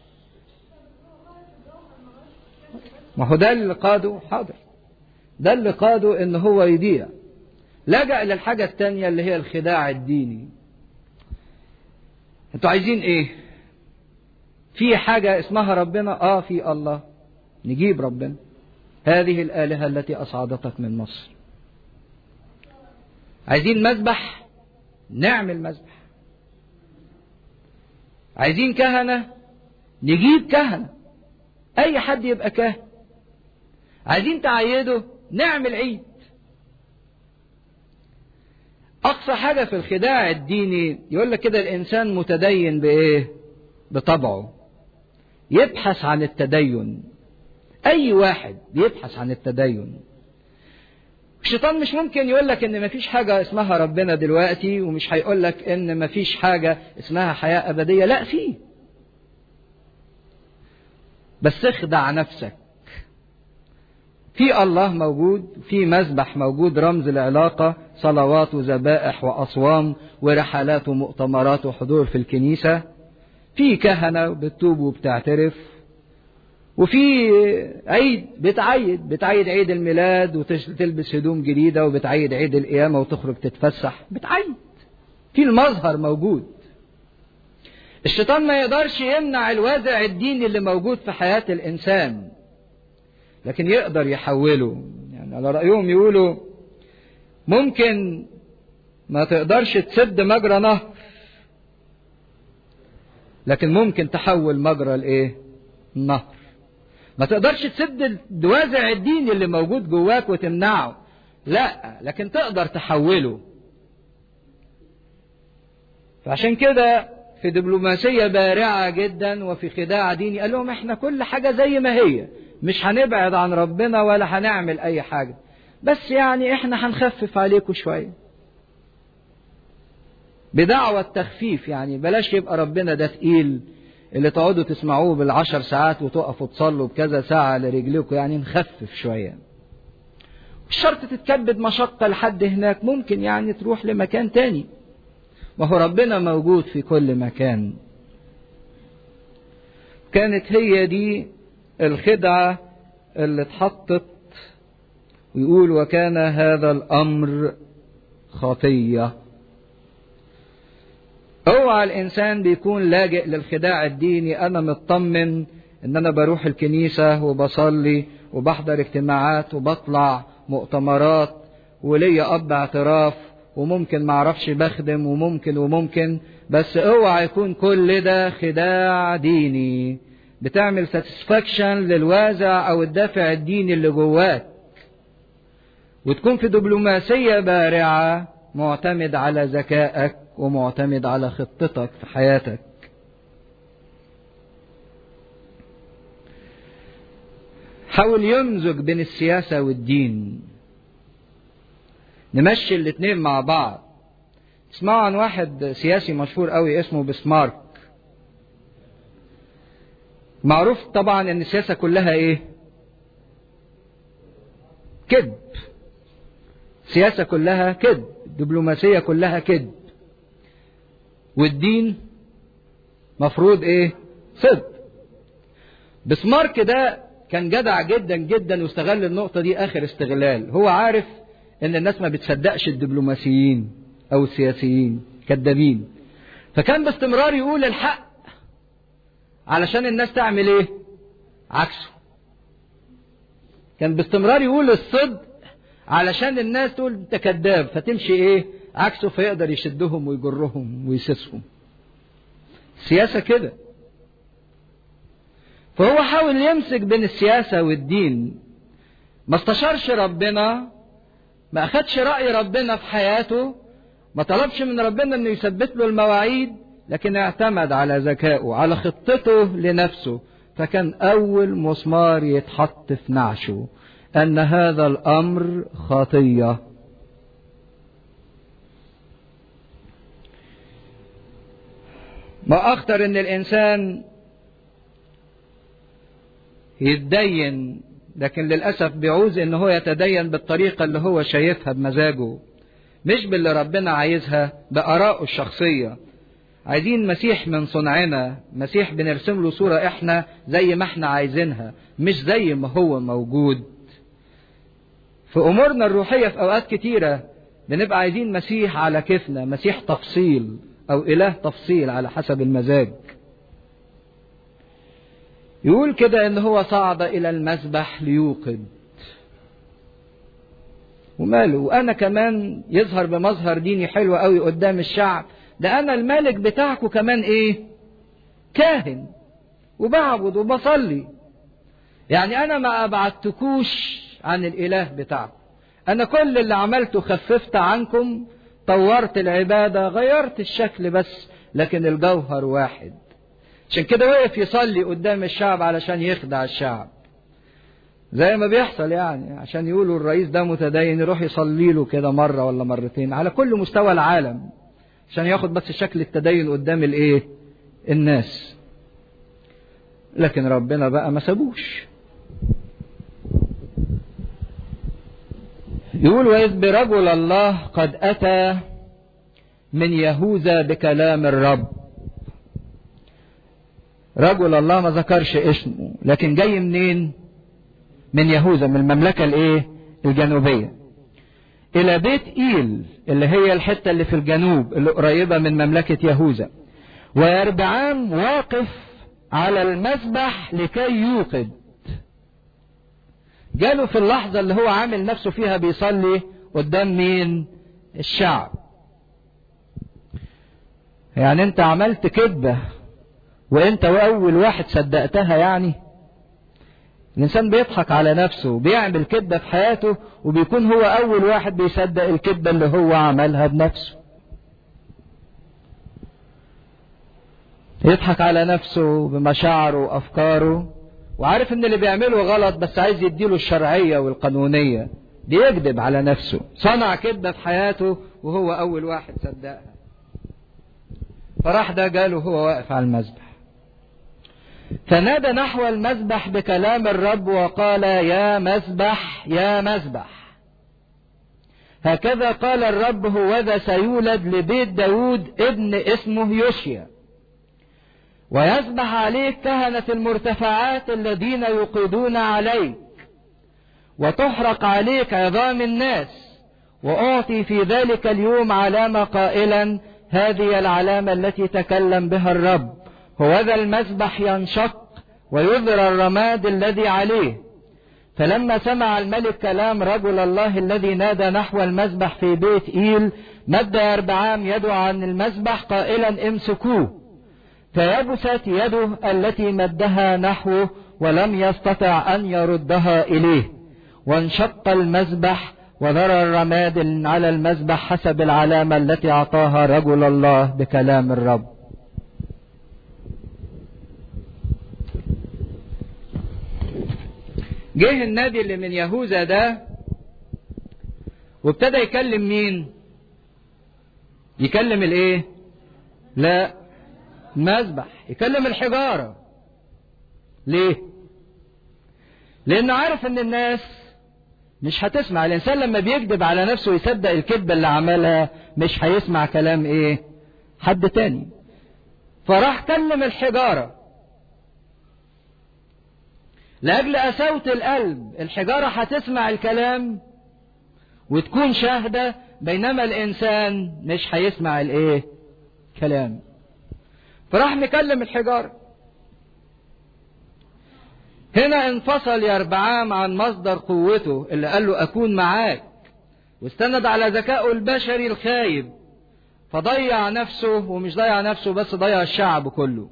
ما هو ده اللي قاده حاضر ده اللي قاده ان هو يضيع لجأ للحاجة التانية اللي هي الخداع الديني انتوا عايزين ايه في حاجة اسمها ربنا اه في الله نجيب ربنا هذه الآلهة التي أصعدتك من مصر عايزين مذبح نعمل مذبح عايزين كهنة نجيب كهنة أي حد يبقى كاهن عايزين تعيده نعمل عيد أقصى حاجة في الخداع الديني يقول لك كده الإنسان متدين بإيه؟ بطبعه يبحث عن التدين أي واحد بيبحث عن التدين الشيطان مش ممكن يقول لك ان مفيش حاجة اسمها ربنا دلوقتي ومش هيقول لك ان مفيش حاجة اسمها حياة ابدية لا في بس اخدع نفسك في الله موجود في مذبح موجود رمز العلاقة صلوات وذبائح وأصوام ورحلات ومؤتمرات وحضور في الكنيسة في كهنة بتتوب وبتعترف وفي عيد بتعيد بتعيد عيد الميلاد وتلبس هدوم جديدة وبتعيد عيد القيامة وتخرج تتفسح بتعيد في المظهر موجود الشيطان ما يقدرش يمنع الوازع الديني اللي موجود في حياة الإنسان لكن يقدر يحوله يعني على رأيهم يقولوا ممكن ما تقدرش تسد مجرى نهر لكن ممكن تحول مجرى الايه النهر ما تقدرش تسد الوازع الديني اللي موجود جواك وتمنعه لا لكن تقدر تحوله فعشان كده في دبلوماسية بارعة جدا وفي خداع ديني قال لهم احنا كل حاجة زي ما هي مش هنبعد عن ربنا ولا هنعمل اي حاجة بس يعني احنا هنخفف عليكم شوية بدعوة تخفيف يعني بلاش يبقى ربنا ده تقيل اللي تقعدوا تسمعوه بالعشر ساعات وتقفوا تصلوا بكذا ساعة لرجلكم يعني نخفف شوية مش شرط تتكبد مشقة لحد هناك ممكن يعني تروح لمكان تاني ما هو ربنا موجود في كل مكان كانت هي دي الخدعة اللي اتحطت ويقول وكان هذا الأمر خطية اوعى الانسان بيكون لاجئ للخداع الديني انا مطمن ان انا بروح الكنيسة وبصلي وبحضر اجتماعات وبطلع مؤتمرات وليا اب اعتراف وممكن معرفش بخدم وممكن وممكن بس اوعى يكون كل ده خداع ديني بتعمل ساتسفاكشن للوازع او الدافع الديني اللي جواك وتكون في دبلوماسية بارعة معتمد على ذكائك ومعتمد على خطتك في حياتك حاول يمزج بين السياسة والدين نمشي الاتنين مع بعض اسمعوا عن واحد سياسي مشهور قوي اسمه بسمارك معروف طبعا ان السياسة كلها ايه كذب السياسة كلها كذب الدبلوماسية كلها كذب والدين مفروض ايه صدق بسمارك ده كان جدع جدا جدا واستغل النقطة دي اخر استغلال هو عارف ان الناس ما بتصدقش الدبلوماسيين او السياسيين كذابين فكان باستمرار يقول الحق علشان الناس تعمل ايه عكسه كان باستمرار يقول الصدق علشان الناس تقول انت كذاب فتمشي ايه عكسه فيقدر يشدهم ويجرهم ويسسهم السياسة كده فهو حاول يمسك بين السياسة والدين ما استشارش ربنا ما أخدش رأي ربنا في حياته ما طلبش من ربنا انه يثبت له المواعيد لكن اعتمد على ذكائه على خطته لنفسه فكان أول مسمار يتحط في نعشه أن هذا الأمر خطية ما أخطر أن الإنسان يتدين لكن للأسف بيعوز أن هو يتدين بالطريقة اللي هو شايفها بمزاجه مش باللي ربنا عايزها بآرائه الشخصية عايزين مسيح من صنعنا مسيح بنرسم له صورة احنا زي ما احنا عايزينها مش زي ما هو موجود في امورنا الروحية في اوقات كتيرة بنبقى عايزين مسيح على كيفنا مسيح تفصيل او اله تفصيل على حسب المزاج يقول كده ان هو صعد الى المسبح ليوقد وماله وانا كمان يظهر بمظهر ديني حلو قوي قدام الشعب ده انا الملك بتاعكم كمان ايه كاهن وبعبد وبصلي يعني انا ما ابعدتكوش عن الاله بتاعكم انا كل اللي عملته خففت عنكم طورت العبادة غيرت الشكل بس لكن الجوهر واحد عشان كده وقف يصلي قدام الشعب علشان يخدع الشعب زي ما بيحصل يعني عشان يقولوا الرئيس ده متدين يروح يصلي له كده مرة ولا مرتين على كل مستوى العالم عشان ياخد بس شكل التدين قدام الايه الناس لكن ربنا بقى ما سابوش يقول وإذ برجل الله قد أتى من يهوذا بكلام الرب رجل الله ما ذكرش اسمه لكن جاي منين من يهوذا من المملكة الايه الجنوبية الى بيت ايل اللي هي الحتة اللي في الجنوب اللي قريبة من مملكة يهوذا ويربعام واقف على المسبح لكي يوقد جاله في اللحظة اللي هو عامل نفسه فيها بيصلي قدام مين الشعب يعني انت عملت كذبة وانت اول واحد صدقتها يعني الانسان بيضحك على نفسه بيعمل كذبة في حياته وبيكون هو اول واحد بيصدق الكذبة اللي هو عملها بنفسه يضحك على نفسه بمشاعره وافكاره وعارف ان اللي بيعمله غلط بس عايز يديله الشرعية والقانونية بيكذب على نفسه صنع كذبة في حياته وهو اول واحد صدقها فراح ده جاله هو واقف على المذبح فنادى نحو المذبح بكلام الرب وقال يا مذبح يا مذبح هكذا قال الرب هوذا سيولد لبيت داود ابن اسمه يوشيا ويسبح عليك كهنة المرتفعات الذين يقيدون عليك وتحرق عليك عظام الناس وأعطي في ذلك اليوم علامة قائلا هذه العلامة التي تكلم بها الرب هوذا المسبح ينشق ويذرى الرماد الذي عليه فلما سمع الملك كلام رجل الله الذي نادى نحو المسبح في بيت إيل مد أربعام يده عن المسبح قائلا امسكوه فيبست يده التي مدها نحوه ولم يستطع أن يردها إليه وانشق المسبح وذرى الرماد على المسبح حسب العلامة التي أعطاها رجل الله بكلام الرب جه النبي اللي من يهوذا ده وابتدى يكلم مين يكلم الايه لا المذبح يكلم الحجارة ليه لانه عارف ان الناس مش هتسمع الانسان لما بيكذب على نفسه ويصدق الكذبة اللي عملها مش هيسمع كلام ايه حد تاني فراح كلم الحجارة لأجل قساوة القلب الحجارة هتسمع الكلام وتكون شاهدة بينما الإنسان مش هيسمع الإيه؟ كلام. فراح مكلم الحجارة. هنا انفصل يربعام عن مصدر قوته اللي قال له أكون معاك واستند على ذكائه البشري الخايب فضيع نفسه ومش ضيع نفسه بس ضيع الشعب كله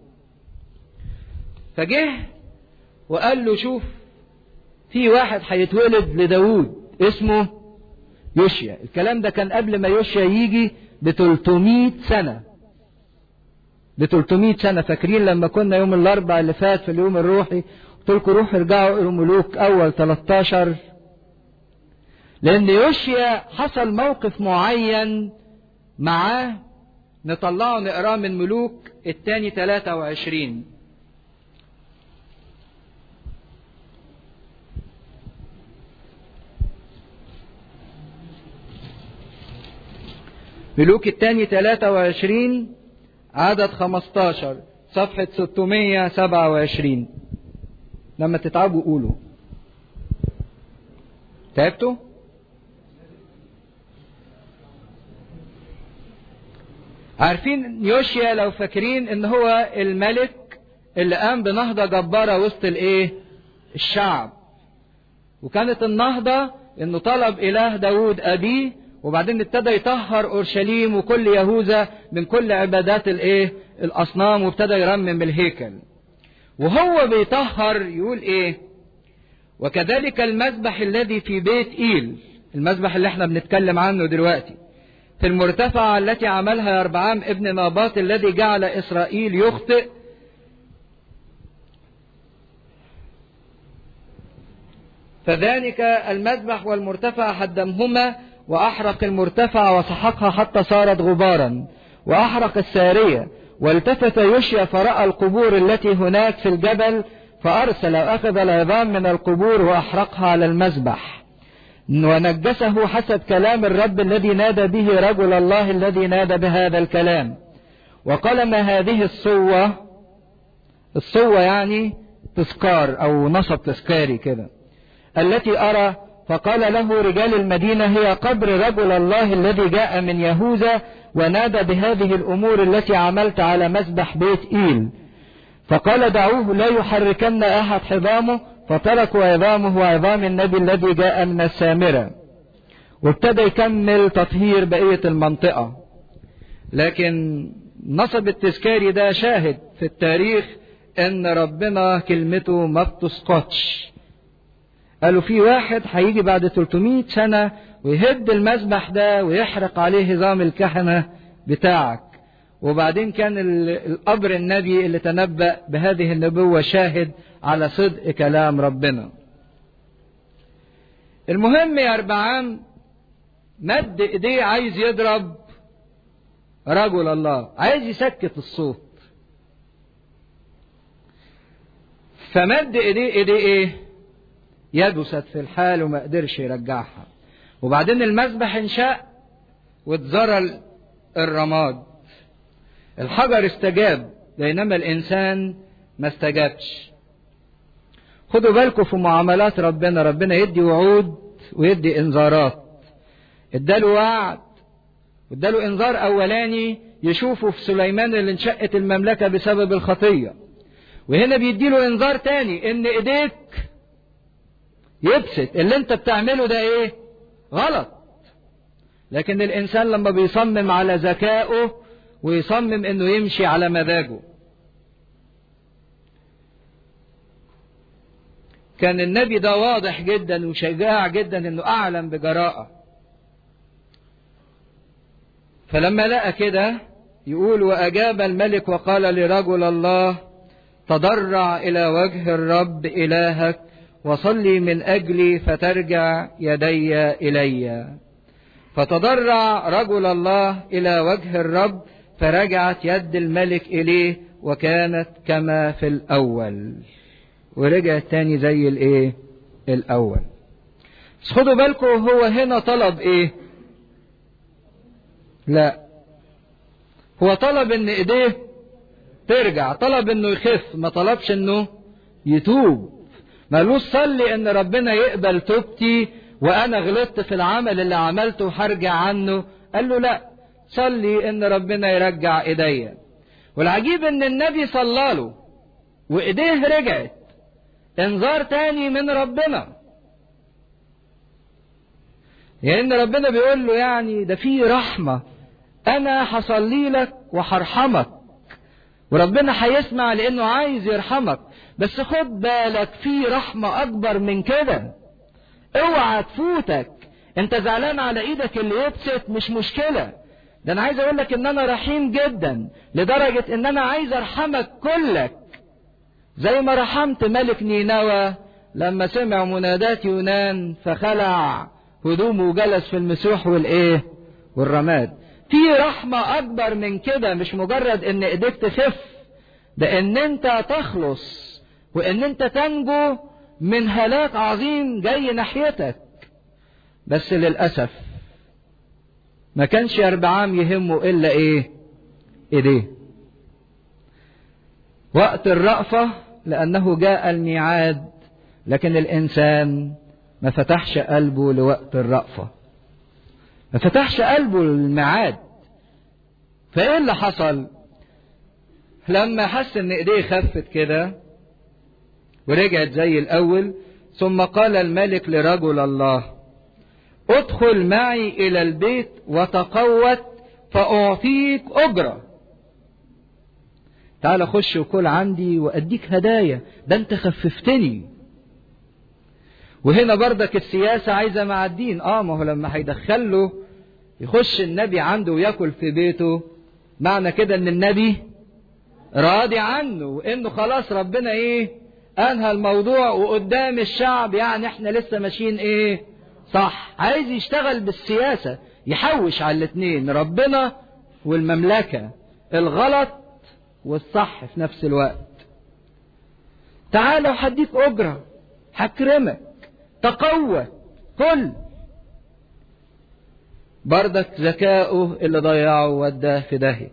فجه وقال له شوف في واحد هيتولد لداود اسمه يوشيا الكلام ده كان قبل ما يوشيا يجي ب 300 سنة ب 300 سنة فاكرين لما كنا يوم الأربع اللي فات في اليوم الروحي قلت لكم روحوا ارجعوا اقروا ملوك أول 13 لأن يوشيا حصل موقف معين معاه نطلعه نقراه من ملوك الثاني 23 ملوك الثاني 23 عدد 15 صفحة 627 لما تتعبوا قولوا تعبتوا؟ عارفين يوشيا لو فاكرين ان هو الملك اللي قام بنهضة جبارة وسط الايه الشعب وكانت النهضة انه طلب اله داود ابيه وبعدين ابتدى يطهر اورشليم وكل يهوذا من كل عبادات الايه الاصنام وابتدى يرمم الهيكل وهو بيطهر يقول ايه وكذلك المذبح الذي في بيت ايل المذبح اللي احنا بنتكلم عنه دلوقتي في المرتفعة التي عملها يربعام ابن ناباط الذي جعل إسرائيل يخطئ فذلك المذبح والمرتفع هدمهما وأحرق المرتفع وسحقها حتى صارت غبارا وأحرق السارية والتفت يشيا فرأى القبور التي هناك في الجبل فأرسل وأخذ العظام من القبور وأحرقها على المذبح ونجسه حسب كلام الرب الذي نادى به رجل الله الذي نادى بهذا الكلام وقال ما هذه الصوة الصوة يعني تذكار أو نصب تذكاري كده التي أرى فقال له رجال المدينة هي قبر رجل الله الذي جاء من يهوذا ونادى بهذه الأمور التي عملت على مسبح بيت إيل فقال دعوه لا يحركن أحد حضامه فتركوا عظامه وعظام النبي الذي جاء من السامرة وابتدى يكمل تطهير بقية المنطقة لكن نصب التذكاري ده شاهد في التاريخ ان ربنا كلمته ما بتسقطش قالوا في واحد هيجي بعد 300 سنة ويهد المذبح ده ويحرق عليه هزام الكهنة بتاعك وبعدين كان القبر النبي اللي تنبأ بهذه النبوة شاهد على صدق كلام ربنا المهم يا أربعام مد ايديه عايز يضرب رجل الله عايز يسكت الصوت فمد ايديه ايديه ايه يدست في الحال وما قدرش يرجعها وبعدين المذبح انشق واتزرى الرماد الحجر استجاب بينما الانسان ما استجابش خدوا بالكم في معاملات ربنا ربنا يدي وعود ويدي انذارات اداله وعد واداله انذار اولاني يشوفه في سليمان اللي انشقت المملكه بسبب الخطيه وهنا بيديله انذار تاني ان ايديك يبسط اللي انت بتعمله ده ايه غلط لكن الانسان لما بيصمم على ذكائه ويصمم انه يمشي على مزاجه كان النبي ده واضح جدا وشجاع جدا انه اعلم بجراءة فلما لقى كده يقول واجاب الملك وقال لرجل الله تضرع الى وجه الرب الهك وصلي من اجلي فترجع يدي الي فتضرع رجل الله الى وجه الرب فرجعت يد الملك اليه وكانت كما في الاول ورجعت تاني زي الايه الاول بس خدوا بالكم هو هنا طلب ايه لا هو طلب ان ايديه ترجع طلب انه يخف ما طلبش انه يتوب مالوش صلي ان ربنا يقبل توبتي وانا غلطت في العمل اللي عملته وهرجع عنه قال له لا صلي ان ربنا يرجع ايديا والعجيب ان النبي صلى له وايديه رجعت انذار تاني من ربنا لان يعني ربنا بيقول له يعني ده في رحمه انا هصلي لك وهرحمك وربنا هيسمع لانه عايز يرحمك بس خد بالك في رحمه اكبر من كده اوعى تفوتك انت زعلان على ايدك اللي يبسط مش مشكله ده انا عايز اقول لك ان انا رحيم جدا لدرجة ان انا عايز ارحمك كلك زي ما رحمت ملك نينوى لما سمع منادات يونان فخلع هدومه وجلس في المسوح والايه والرماد في رحمة اكبر من كده مش مجرد ان ايديك تخف ده ان انت تخلص وان انت تنجو من هلاك عظيم جاي ناحيتك بس للأسف ما كانش يربعام يهمه إلا إيه إيديه وقت الرأفة لأنه جاء الميعاد لكن الإنسان ما فتحش قلبه لوقت الرأفة ما فتحش قلبه للميعاد فإيه اللي حصل لما حس إن إيديه خفت كده ورجعت زي الأول ثم قال الملك لرجل الله ادخل معي إلى البيت وتقوت فأعطيك أجرة تعال خش وكل عندي وأديك هدايا ده أنت خففتني وهنا بردك السياسة عايزة مع الدين اه ما هو لما هيدخله يخش النبي عنده وياكل في بيته معنى كده ان النبي راضي عنه وانه خلاص ربنا ايه انهى الموضوع وقدام الشعب يعني احنا لسه ماشيين ايه صح عايز يشتغل بالسياسة يحوش على الاتنين ربنا والمملكة الغلط والصح في نفس الوقت تعال وهديك أجرة هكرمك تقوى كل بردك ذكاؤه اللي ضيعه وداه في داهية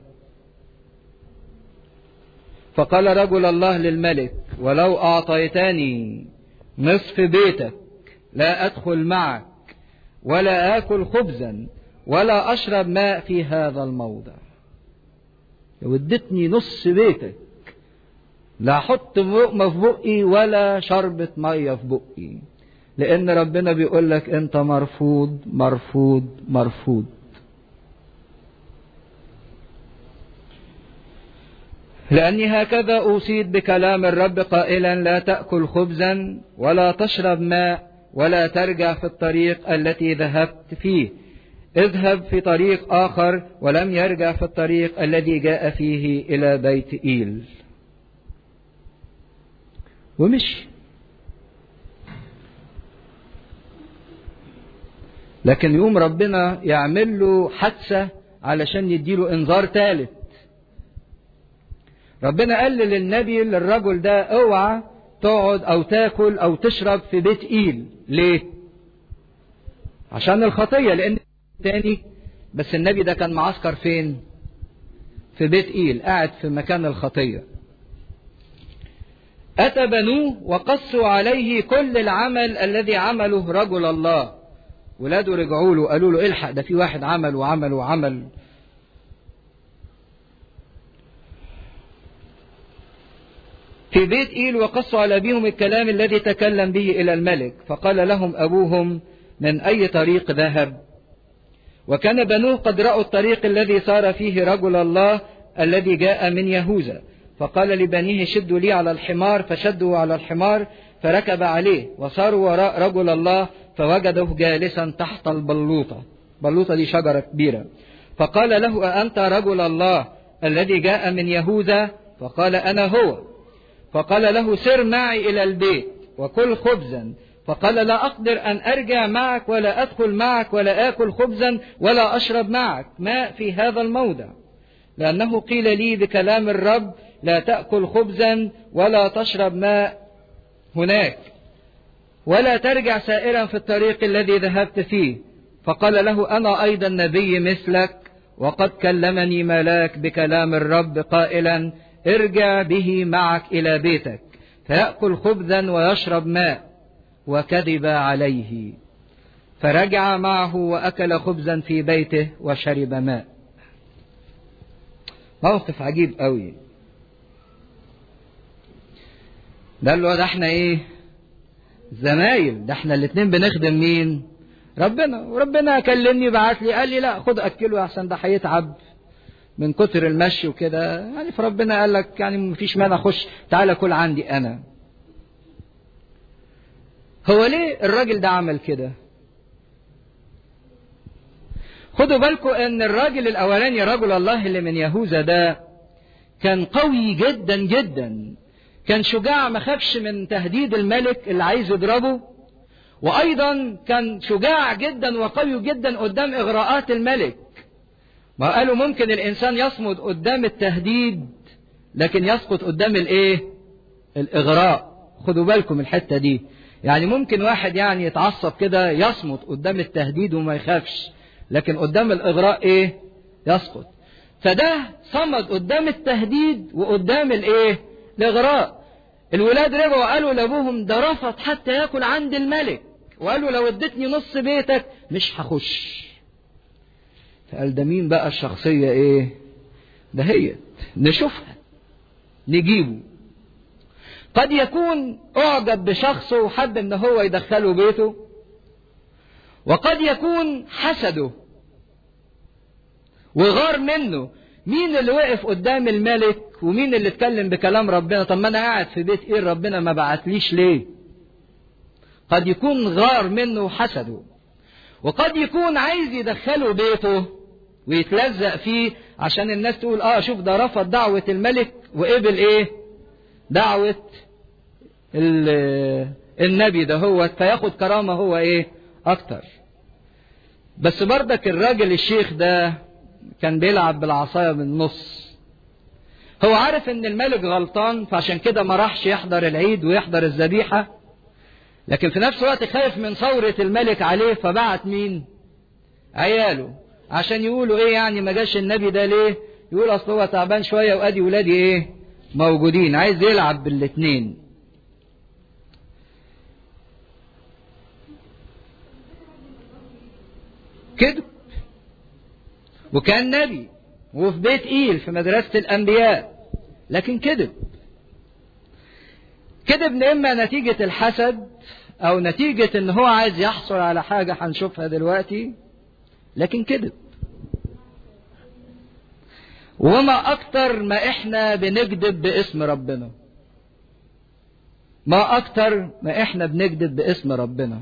فقال رجل الله للملك ولو أعطيتني نصف بيتك لا أدخل معك ولا آكل خبزا ولا أشرب ماء في هذا الموضع لو ادتني نص بيتك لا أحط لقمة في بقي ولا شربة مية في بقي لأن ربنا بيقول لك أنت مرفوض مرفوض مرفوض لأني هكذا أوصيت بكلام الرب قائلا لا تأكل خبزا ولا تشرب ماء ولا ترجع في الطريق التي ذهبت فيه اذهب في طريق آخر ولم يرجع في الطريق الذي جاء فيه إلى بيت إيل ومشي لكن يوم ربنا يعمل له حادثة علشان يديله انذار ثالث ربنا قال للنبي للرجل ده اوعى تقعد او تاكل او تشرب في بيت ايل ليه عشان الخطيه لان تاني بس النبي ده كان معسكر فين في بيت ايل قاعد في مكان الخطيه اتى بنوه وقصوا عليه كل العمل الذي عمله رجل الله ولاده رجعوا له قالوا له الحق ده في واحد عمل وعمل وعمل في بيت إيل وقصوا على أبيهم الكلام الذي تكلم به إلى الملك فقال لهم أبوهم من أي طريق ذهب وكان بنوه قد رأوا الطريق الذي صار فيه رجل الله الذي جاء من يهوذا فقال لبنيه شدوا لي على الحمار فشدوا على الحمار فركب عليه وصاروا وراء رجل الله فوجده جالسا تحت البلوطة بلوطة دي شجرة كبيرة فقال له أأنت رجل الله الذي جاء من يهوذا فقال أنا هو فقال له سر معي إلى البيت وكل خبزا فقال لا أقدر أن أرجع معك ولا أدخل معك ولا آكل خبزا ولا أشرب معك ماء في هذا الموضع لأنه قيل لي بكلام الرب لا تأكل خبزا ولا تشرب ماء هناك ولا ترجع سائرا في الطريق الذي ذهبت فيه فقال له أنا أيضا نبي مثلك وقد كلمني ملاك بكلام الرب قائلا ارجع به معك إلى بيتك فيأكل خبزا ويشرب ماء وكذب عليه فرجع معه وأكل خبزا في بيته وشرب ماء موقف عجيب قوي ده اللي هو ده احنا ايه زمايل ده احنا الاتنين بنخدم مين ربنا وربنا كلمني بعت لي قال لي لا خد اكله احسن ده هيتعب من كتر المشي وكده يعني فربنا قال لك يعني مفيش مانع اخش تعالى كل عندي انا هو ليه الراجل ده عمل كده خدوا بالكم ان الراجل الاولاني رجل الله اللي من يهوذا ده كان قوي جدا جدا كان شجاع ما خافش من تهديد الملك اللي عايز يضربه وايضا كان شجاع جدا وقوي جدا قدام اغراءات الملك ما قالوا ممكن الانسان يصمد قدام التهديد لكن يسقط قدام الايه الاغراء خدوا بالكم الحته دي يعني ممكن واحد يعني يتعصب كده يصمت قدام التهديد وما يخافش لكن قدام الاغراء ايه يسقط فده صمد قدام التهديد وقدام الايه الاغراء الولاد رجعوا قالوا لابوهم ده رفض حتى ياكل عند الملك وقالوا لو اديتني نص بيتك مش هخش فقال ده مين بقى الشخصية ايه ده هي نشوفها نجيبه قد يكون اعجب بشخصه وحب ان هو يدخله بيته وقد يكون حسده وغار منه مين اللي وقف قدام الملك ومين اللي اتكلم بكلام ربنا طب ما انا قاعد في بيت ايه ربنا ما بعتليش ليه قد يكون غار منه وحسده وقد يكون عايز يدخله بيته ويتلزق فيه عشان الناس تقول اه شوف ده رفض دعوة الملك وقبل ايه دعوة النبي ده هو فياخد كرامة هو ايه اكتر بس بردك الراجل الشيخ ده كان بيلعب بالعصاية من النص هو عارف ان الملك غلطان فعشان كده ما راحش يحضر العيد ويحضر الذبيحة لكن في نفس الوقت خايف من ثورة الملك عليه فبعت مين عياله عشان يقولوا ايه يعني ما جاش النبي ده ليه يقول اصل هو تعبان شوية وادي ولادي ايه موجودين عايز يلعب بالاتنين كذب وكان نبي وفي بيت ايل في مدرسة الانبياء لكن كذب كذب اما نتيجة الحسد او نتيجة ان هو عايز يحصل على حاجة هنشوفها دلوقتي لكن كذب وما اكتر ما احنا بنكذب باسم ربنا ما اكتر ما احنا بنكذب باسم ربنا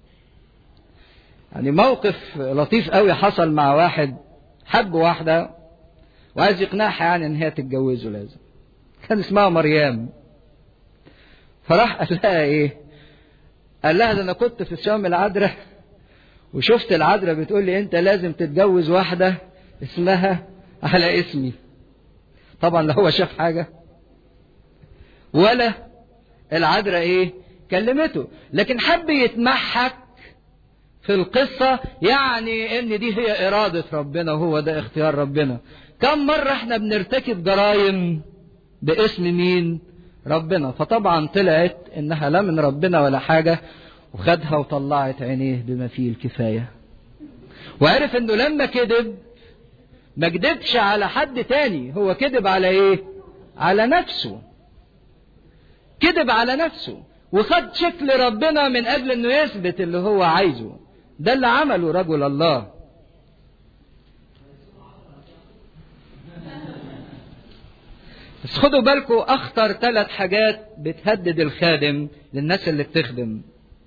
يعني موقف لطيف قوي حصل مع واحد حب واحدة وعايز يقنعها يعني ان هي تتجوزه لازم كان اسمها مريم فراح قال لها ايه قال لها ده انا كنت في صيام العذراء وشفت العذراء بتقول لي انت لازم تتجوز واحدة اسمها على اسمي طبعا لا هو شاف حاجة ولا العذراء ايه كلمته لكن حب يتمحك في القصة يعني ان دي هي ارادة ربنا وهو ده اختيار ربنا كم مرة احنا بنرتكب جرائم باسم مين ربنا فطبعا طلعت انها لا من ربنا ولا حاجة وخدها وطلعت عينيه بما فيه الكفاية وعرف انه لما كذب ما كذبش على حد تاني هو كذب على ايه على نفسه كذب على نفسه وخد شكل ربنا من اجل انه يثبت اللي هو عايزه ده اللي عمله رجل الله بس خدوا بالكم اخطر ثلاث حاجات بتهدد الخادم للناس اللي بتخدم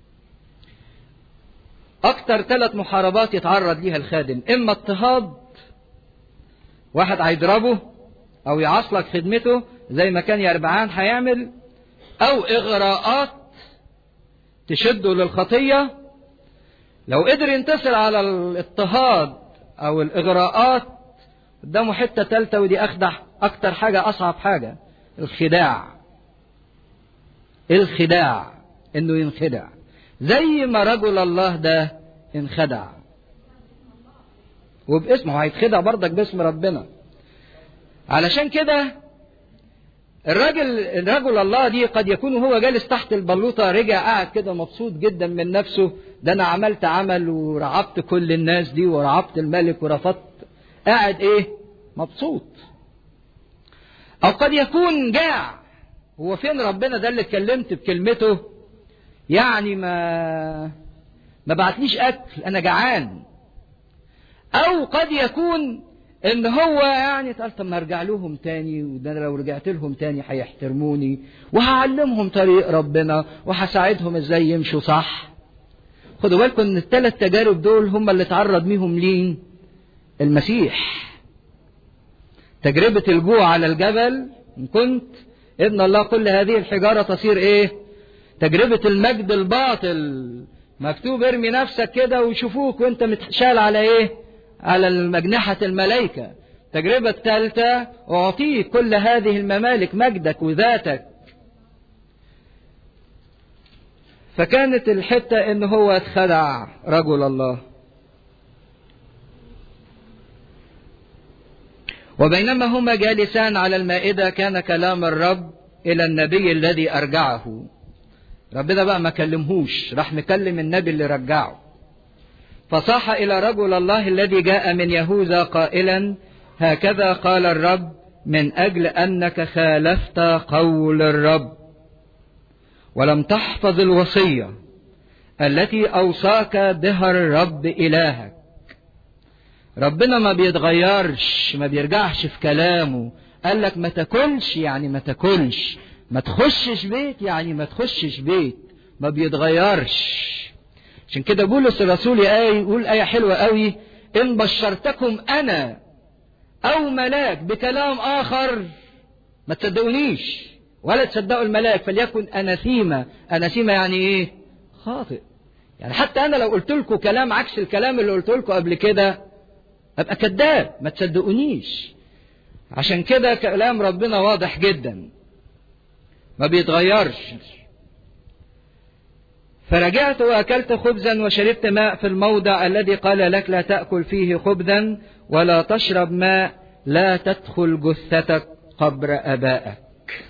اكتر ثلاث محاربات يتعرض ليها الخادم اما اضطهاد واحد هيضربه او يعصلك خدمته زي ما كان يربعان هيعمل او اغراءات تشده للخطيه لو قدر ينتصر على الاضطهاد او الاغراءات قدامه حته ثالثه ودي اخدع اكتر حاجه اصعب حاجه الخداع الخداع انه ينخدع زي ما رجل الله ده انخدع وباسمه هيتخدع برضك باسم ربنا علشان كده الراجل الرجل الله دي قد يكون هو جالس تحت البلوطه رجع قاعد كده مبسوط جدا من نفسه ده انا عملت عمل ورعبت كل الناس دي ورعبت الملك ورفضت قاعد ايه مبسوط او قد يكون جاع هو فين ربنا ده اللي اتكلمت بكلمته يعني ما ما بعتليش اكل انا جعان او قد يكون ان هو يعني قال طب ما ارجع لهم تاني وده لو رجعت لهم تاني هيحترموني وهعلمهم طريق ربنا وهساعدهم ازاي يمشوا صح خدوا بالكم ان الثلاث تجارب دول هم اللي اتعرض ميهم لين المسيح تجربة الجوع على الجبل إن كنت ابن الله كل هذه الحجارة تصير إيه تجربة المجد الباطل مكتوب ارمي نفسك كده ويشوفوك وانت متشال على ايه على مجنحة الملائكة التجربة الثالثة أعطيك كل هذه الممالك مجدك وذاتك فكانت الحتة ان هو اتخدع رجل الله وبينما هما جالسان على المائدة كان كلام الرب إلى النبي الذي أرجعه ربنا بقى ما كلمهوش راح مكلم النبي اللي رجعه فصاح إلى رجل الله الذي جاء من يهوذا قائلا هكذا قال الرب من أجل أنك خالفت قول الرب ولم تحفظ الوصية التي أوصاك بها الرب إلهك ربنا ما بيتغيرش ما بيرجعش في كلامه قال لك ما تاكلش يعني ما تاكلش ما تخشش بيت يعني ما تخشش بيت ما بيتغيرش عشان كده بولس الرسول يقول آية حلوة قوي إن بشرتكم أنا أو ملاك بكلام آخر ما تصدقونيش ولا تصدقوا الملاك فليكن أناثيمة أناثيمة يعني إيه خاطئ يعني حتى أنا لو قلت لكم كلام عكس الكلام اللي قلت لكم قبل كده أبقى كذاب ما تصدقونيش عشان كده كلام ربنا واضح جدا ما بيتغيرش فرجعت وأكلت خبزا وشربت ماء في الموضع الذي قال لك لا تأكل فيه خبزا ولا تشرب ماء لا تدخل جثتك قبر أبائك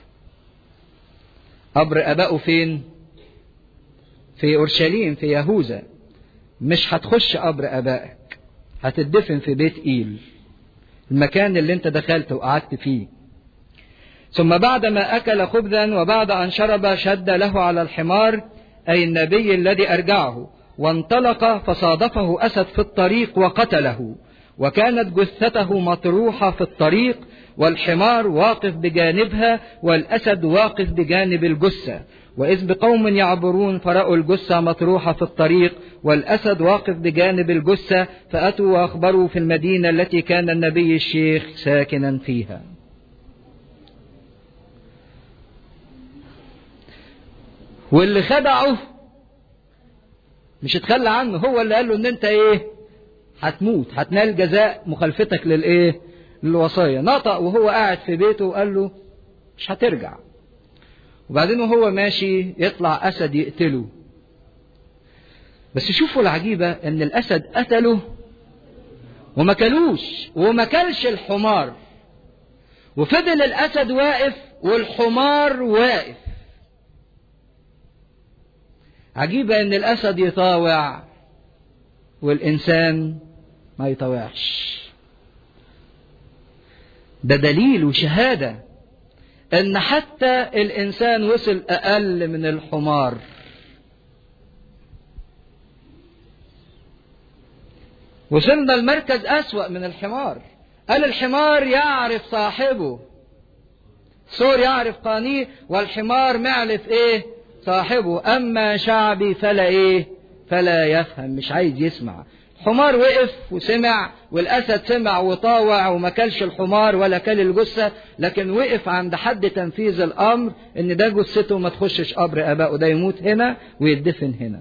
قبر أبائه فين في أورشليم في يهوذا مش هتخش قبر أبائك هتدفن في بيت إيل المكان اللي انت دخلت وقعدت فيه ثم بعدما أكل خبزا وبعد أن شرب شد له على الحمار أي النبي الذي أرجعه وانطلق فصادفه أسد في الطريق وقتله وكانت جثته مطروحة في الطريق والحمار واقف بجانبها والأسد واقف بجانب الجثة وإذ بقوم يعبرون فرأوا الجثة مطروحة في الطريق والأسد واقف بجانب الجثة فأتوا وأخبروا في المدينة التي كان النبي الشيخ ساكنا فيها واللي خدعه مش اتخلى عنه هو اللي قال له ان انت ايه هتموت هتنال جزاء مخالفتك للايه للوصايا نطق وهو قاعد في بيته وقال له مش هترجع وبعدين وهو ماشي يطلع اسد يقتله بس شوفوا العجيبة ان الاسد قتله وما كلوش وما كلش الحمار وفضل الاسد واقف والحمار واقف عجيبة ان الاسد يطاوع والانسان ما يطاوعش ده دليل وشهادة ان حتى الانسان وصل اقل من الحمار وصلنا المركز اسوأ من الحمار قال الحمار يعرف صاحبه سور يعرف قانيه والحمار معرف ايه صاحبه اما شعبي فلا ايه فلا يفهم مش عايز يسمع حمار وقف وسمع والاسد سمع وطاوع وما كلش الحمار ولا كل الجثه لكن وقف عند حد تنفيذ الامر ان ده جثته ما تخشش قبر ابائه ده يموت هنا ويدفن هنا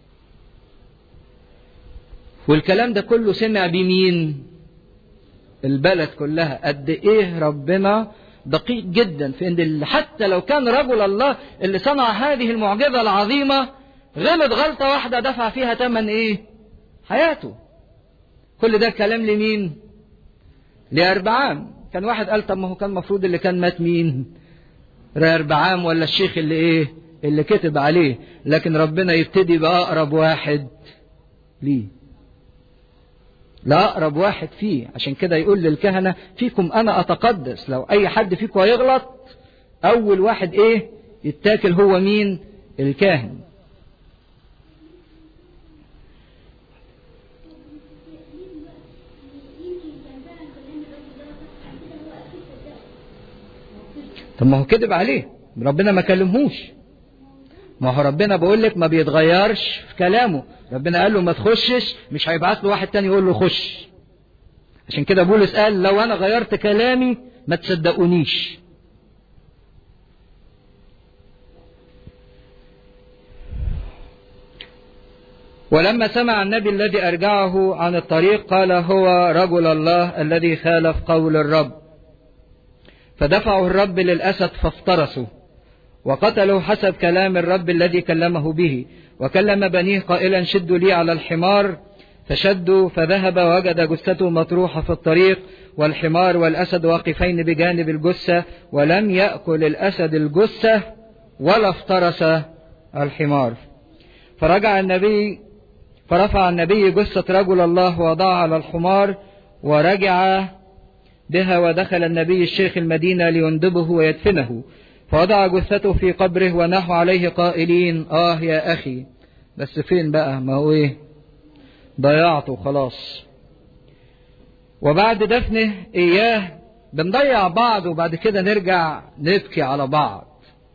والكلام ده كله سمع بمين البلد كلها قد ايه ربنا دقيق جدا في ان حتى لو كان رجل الله اللي صنع هذه المعجزه العظيمه غلط غلطه واحده دفع فيها ثمن ايه حياته كل ده كلام لمين لأربعام كان واحد قال طب ما هو كان المفروض اللي كان مات مين أربعام ولا الشيخ اللي ايه اللي كتب عليه لكن ربنا يبتدي بأقرب واحد ليه لا أقرب واحد فيه عشان كده يقول للكهنة فيكم أنا أتقدس لو أي حد فيكم هيغلط أول واحد إيه يتاكل هو مين الكاهن طب ما هو كذب عليه ربنا ما كلمهوش ما هو ربنا بقول لك ما بيتغيرش في كلامه ربنا قال له ما تخشش مش هيبعت له واحد تاني يقول له خش عشان كده بولس قال لو انا غيرت كلامي ما تصدقونيش ولما سمع النبي الذي أرجعه عن الطريق قال هو رجل الله الذي خالف قول الرب فدفعه الرب للأسد فافترسوا وقتلوا حسب كلام الرب الذي كلمه به وكلم بنيه قائلا شدوا لي على الحمار فشدوا فذهب وجد جثته مطروحة في الطريق والحمار والأسد واقفين بجانب الجثة ولم يأكل الأسد الجثة ولا افترس الحمار فرجع النبي فرفع النبي جثة رجل الله وضعها على الحمار ورجع بها ودخل النبي الشيخ المدينة ليندبه ويدفنه فوضع جثته في قبره ونحو عليه قائلين آه يا أخي بس فين بقى ما هو إيه ضيعته خلاص وبعد دفنه إياه بنضيع بعض وبعد كده نرجع نبكي على بعض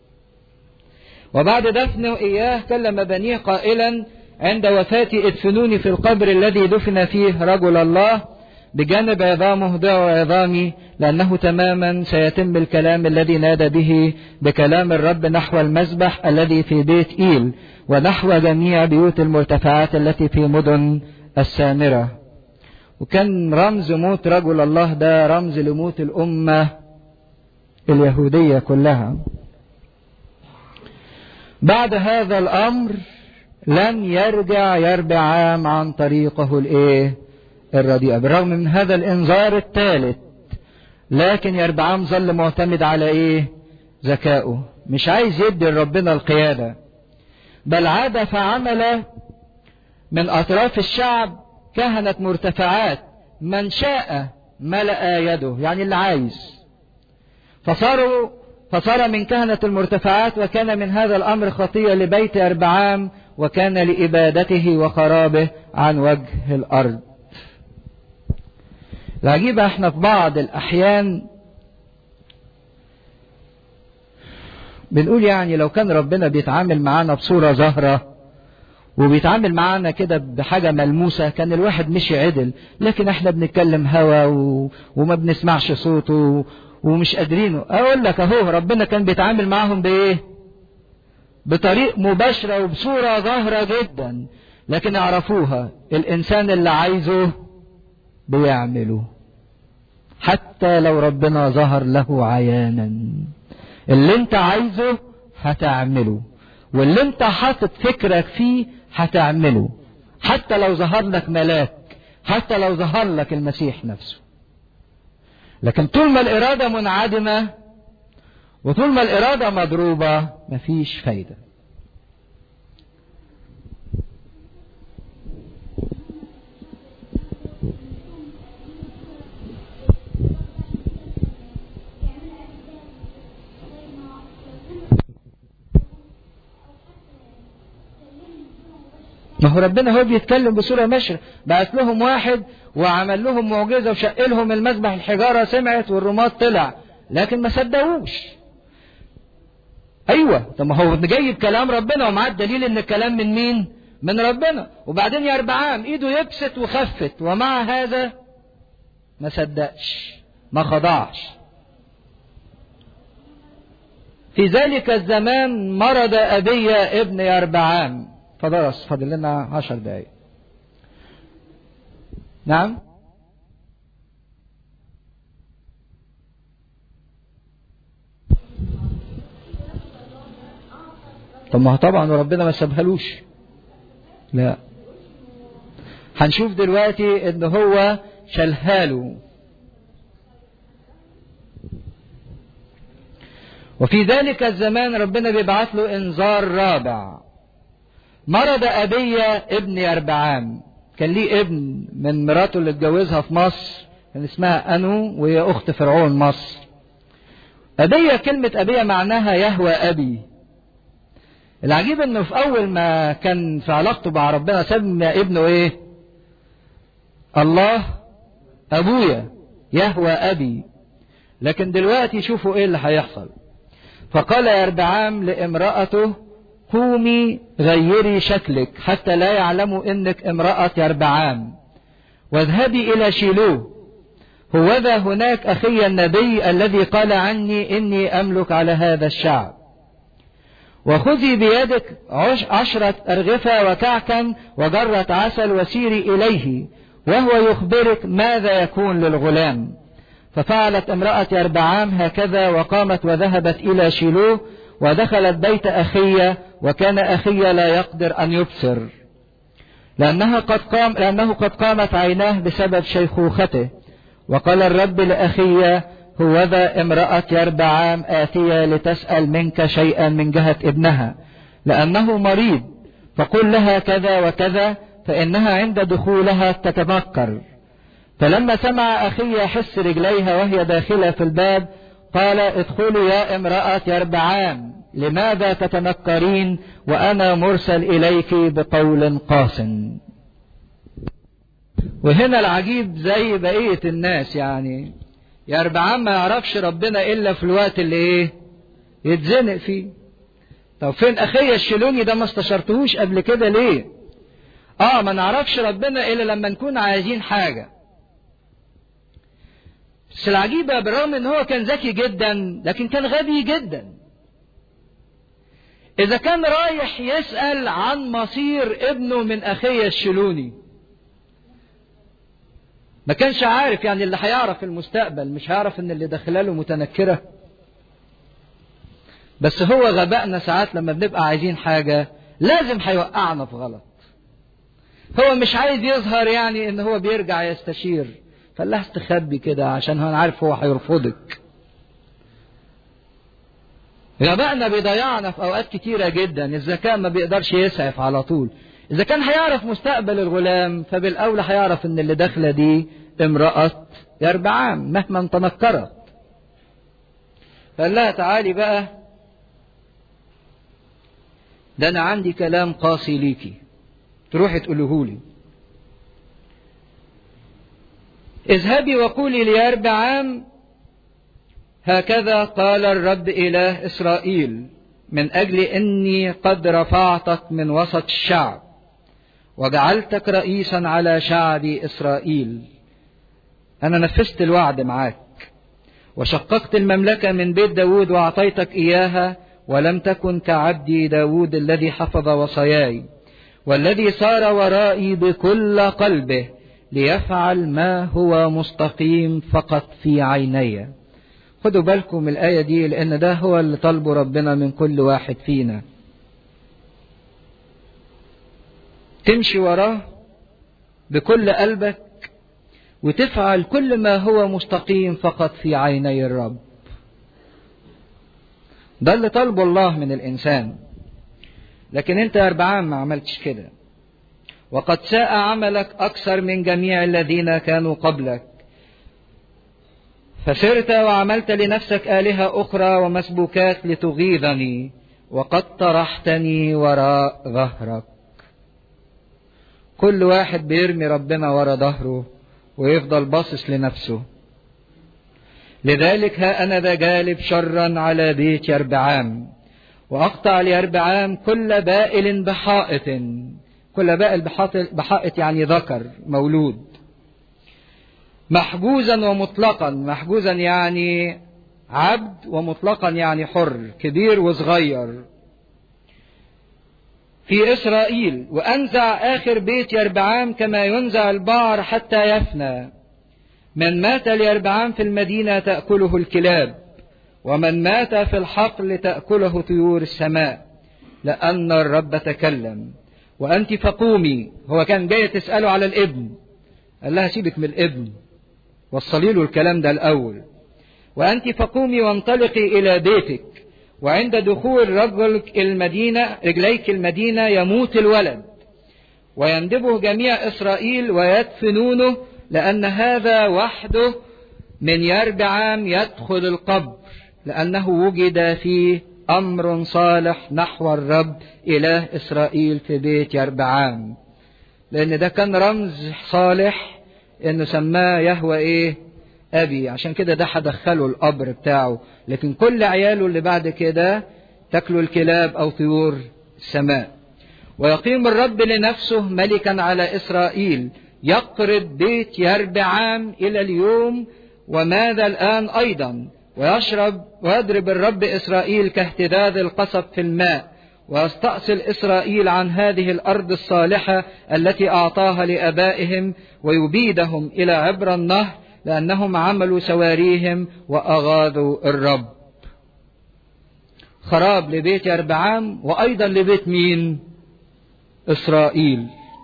وبعد دفنه إياه كلم بنيه قائلا عند وفاتي ادفنوني في القبر الذي دفن فيه رجل الله بجانب عظامه دعوا عظامي لأنه تماما سيتم الكلام الذي نادى به بكلام الرب نحو المذبح الذي في بيت إيل ونحو جميع بيوت المرتفعات التي في مدن السامرة وكان رمز موت رجل الله ده رمز لموت الأمة اليهودية كلها بعد هذا الأمر لم يرجع يربعام عن طريقه الايه الرديئة بالرغم من هذا الانذار الثالث لكن يربعام ظل معتمد على ايه ذكائه مش عايز يدي لربنا القيادة بل عاد فعمل من اطراف الشعب كهنة مرتفعات من شاء ملأ يده يعني اللي عايز فصاروا فصار من كهنة المرتفعات وكان من هذا الأمر خطية لبيت أربعام وكان لإبادته وخرابه عن وجه الأرض العجيب احنا في بعض الأحيان بنقول يعني لو كان ربنا بيتعامل معانا بصورة ظاهرة وبيتعامل معانا كده بحاجة ملموسة كان الواحد مشي عدل لكن احنا بنتكلم هوا و... وما بنسمعش صوته ومش قادرينه اقول لك اهو ربنا كان بيتعامل معاهم بايه بطريق مباشرة وبصورة ظاهرة جدا لكن اعرفوها الانسان اللي عايزه بيعمله حتى لو ربنا ظهر له عيانا اللي انت عايزه هتعمله واللي انت حاطط فكرك فيه هتعمله حتى لو ظهر لك ملاك حتى لو ظهر لك المسيح نفسه لكن طول ما الإرادة منعدمة وطول ما الإرادة مضروبة مفيش فايدة ما هو ربنا هو بيتكلم بصورة مشرة بعت لهم واحد وعمل لهم معجزة وشق لهم المذبح الحجارة سمعت والرماد طلع لكن ما صدقوش ايوه طب ما هو جايب كلام ربنا ومعاه الدليل ان الكلام من مين من ربنا وبعدين يا اربعام ايده يبست وخفت ومع هذا ما صدقش ما خضعش في ذلك الزمان مرض أبي ابن يربعام فدرس فاضل لنا عشر دقايق نعم طب ما طبعا وربنا ما سابهالوش لا هنشوف دلوقتي ان هو شلهاله وفي ذلك الزمان ربنا بيبعت له انذار رابع مرض أبي ابن يربعام كان ليه ابن من مراته اللي اتجوزها في مصر كان اسمها أنو وهي أخت فرعون مصر أبي كلمة أبي معناها يهوى أبي العجيب انه في اول ما كان في علاقته مع ربنا سمى ابنه ايه الله ابويا يهوى ابي لكن دلوقتي شوفوا ايه اللي هيحصل فقال يربعام لامرأته قومي غيري شكلك حتى لا يعلموا انك امرأة يربعام واذهبي الى شيلوه هوذا هناك أخي النبي الذي قال عني إني أملك على هذا الشعب وخذي بيدك عشرة أرغفة وكعكا وجرة عسل وسيري إليه وهو يخبرك ماذا يكون للغلام ففعلت امرأة يربعام هكذا وقامت وذهبت إلى شيلوه ودخلت بيت أخية وكان أخية لا يقدر أن يبصر لأنها قد قام لأنه قد قامت عيناه بسبب شيخوخته وقال الرب لأخيه هوذا امرأة يربعام آتية لتسأل منك شيئا من جهة ابنها لأنه مريض فقل لها كذا وكذا فإنها عند دخولها تتمكر فلما سمع أخي يحس رجليها وهي داخلة في الباب قال ادخلوا يا امرأة يربعام لماذا تتنكرين وأنا مرسل إليك بقول قاس وهنا العجيب زي بقية الناس يعني يربعام ما يعرفش ربنا إلا في الوقت اللي إيه يتزنق فيه طب فين أخي الشلوني ده ما استشرتهوش قبل كده ليه آه ما نعرفش ربنا إلا لما نكون عايزين حاجة بس العجيبة بالرغم ان هو كان ذكي جدا لكن كان غبي جدا اذا كان رايح يسأل عن مصير ابنه من اخيه الشلوني ما كانش عارف يعني اللي هيعرف المستقبل مش هيعرف ان اللي داخلاله متنكرة بس هو غبائنا ساعات لما بنبقى عايزين حاجة لازم هيوقعنا في غلط هو مش عايز يظهر يعني ان هو بيرجع يستشير قال لها استخبي كده عشان انا عارف هو هيرفضك غبائنا بيضيعنا في اوقات كتيره جدا الذكاء ما بيقدرش يسعف على طول اذا كان هيعرف مستقبل الغلام فبالاولى هيعرف ان اللي داخله دي امراه يربعام مهما تنكرت فقال لها تعالي بقى ده انا عندي كلام قاسي ليكي تروحي تقولهولي اذهبي وقولي ليربعام هكذا قال الرب إله إسرائيل من أجل إني قد رفعتك من وسط الشعب وجعلتك رئيسا على شعب إسرائيل أنا نفذت الوعد معاك وشققت المملكة من بيت داود وأعطيتك إياها ولم تكن كعبدي داود الذي حفظ وصاياي والذي صار ورائي بكل قلبه ليفعل ما هو مستقيم فقط في عيني خدوا بالكم من الآية دي لأن ده هو اللي طلبه ربنا من كل واحد فينا تمشي وراه بكل قلبك وتفعل كل ما هو مستقيم فقط في عيني الرب ده اللي طلبه الله من الإنسان لكن أنت يا أربعان ما عملتش كده وقد ساء عملك أكثر من جميع الذين كانوا قبلك فسرت وعملت لنفسك آلهة أخرى ومسبوكات لتغيظني وقد طرحتني وراء ظهرك كل واحد بيرمي ربنا ورا ظهره ويفضل باصص لنفسه لذلك ها أنا ذا جالب شرا على بيت يربعام وأقطع ليربعام كل بائل بحائط كل بائل بحائط يعني ذكر مولود محجوزا ومطلقا محجوزا يعني عبد ومطلقا يعني حر كبير وصغير في إسرائيل وأنزع آخر بيت يربعام كما ينزع البعر حتى يفنى من مات ليربعام في المدينة تأكله الكلاب ومن مات في الحقل تأكله طيور السماء لأن الرب تكلم وأنت فقومي هو كان جاي تسأله على الابن قال لها سيبك من الابن وصلي له الكلام ده الأول وأنت فقومي وانطلقي إلى بيتك وعند دخول رجلك المدينة رجليك المدينة يموت الولد ويندبه جميع إسرائيل ويدفنونه لأن هذا وحده من يربعام يدخل القبر لأنه وجد فيه أمر صالح نحو الرب إله إسرائيل في بيت يربعام لأن ده كان رمز صالح إنه سماه يهوى إيه أبي عشان كده ده هدخله القبر بتاعه لكن كل عياله اللي بعد كده تاكلوا الكلاب أو طيور السماء ويقيم الرب لنفسه ملكا على إسرائيل يقرب بيت يربعام إلى اليوم وماذا الآن أيضا ويشرب ويضرب الرب إسرائيل كاهتداد القصب في الماء ويستأصل إسرائيل عن هذه الأرض الصالحة التي أعطاها لآبائهم ويبيدهم إلى عبر النهر لأنهم عملوا سواريهم وأغاضوا الرب خراب لبيت يربعام وأيضا لبيت مين إسرائيل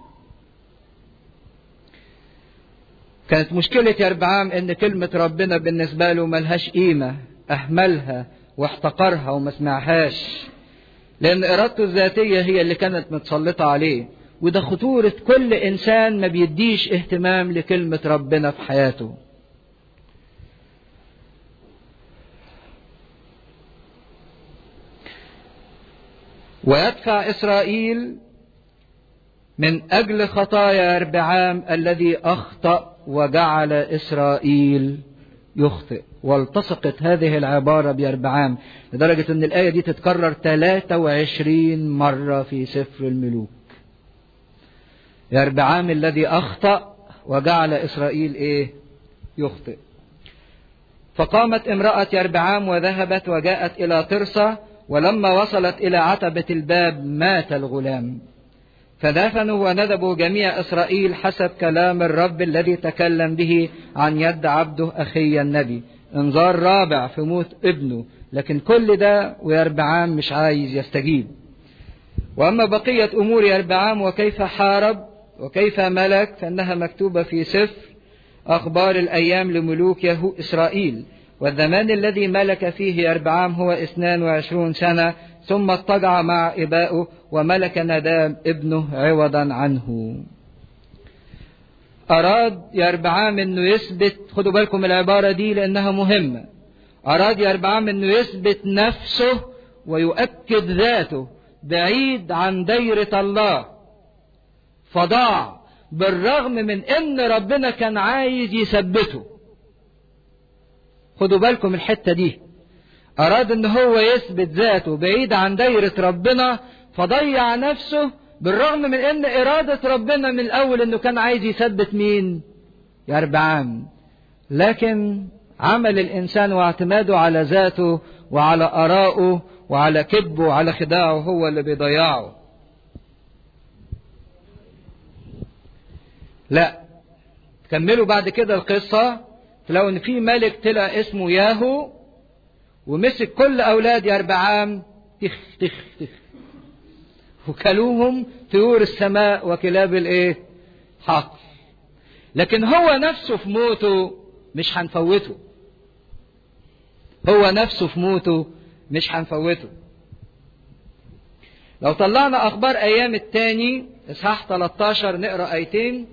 كانت مشكلة يربعام إن كلمة ربنا بالنسبة له ملهاش قيمة أهملها واحتقرها وما سمعهاش لأن إرادته الذاتية هي اللي كانت متسلطة عليه وده خطورة كل إنسان ما بيديش اهتمام لكلمة ربنا في حياته ويدفع إسرائيل من أجل خطايا ربعام الذي أخطأ وجعل إسرائيل يخطئ والتصقت هذه العبارة بيربعام لدرجة أن الآية دي تتكرر 23 مرة في سفر الملوك يربعام الذي أخطأ وجعل إسرائيل إيه يخطئ فقامت امرأة يربعام وذهبت وجاءت إلى ترسى ولما وصلت إلى عتبة الباب مات الغلام فدفنوا وندبوا جميع إسرائيل حسب كلام الرب الذي تكلم به عن يد عبده أخي النبي انذار رابع في موت ابنه لكن كل ده ويربعام مش عايز يستجيب وأما بقية أمور يربعام وكيف حارب وكيف ملك فإنها مكتوبة في سفر أخبار الأيام لملوك يهو إسرائيل والزمان الذي ملك فيه يربعام هو اثنان وعشرون سنة ثم اضطجع مع إبائه وملك نداب ابنه عوضا عنه أراد يربعام أنه يثبت خدوا بالكم العبارة دي لأنها مهمة أراد يربعام أنه يثبت نفسه ويؤكد ذاته بعيد عن دايرة الله فضاع بالرغم من أن ربنا كان عايز يثبته خدوا بالكم الحتة دي أراد أن هو يثبت ذاته بعيد عن دايرة ربنا فضيع نفسه بالرغم من أن إرادة ربنا من الأول أنه كان عايز يثبت مين؟ يربعام لكن عمل الإنسان واعتماده على ذاته وعلى آرائه وعلى كذبه وعلى خداعه هو اللي بيضيعه لا كملوا بعد كده القصة تلاقوا ان في ملك طلع اسمه ياهو ومسك كل اولاد يربعام تخ تخ تخ وكلوهم طيور السماء وكلاب الايه حق لكن هو نفسه في موته مش هنفوته هو نفسه في موته مش هنفوته لو طلعنا اخبار ايام التاني اصحاح 13 نقرا ايتين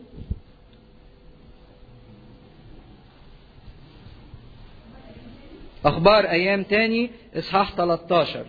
أخبار أيام تاني إصحاح 13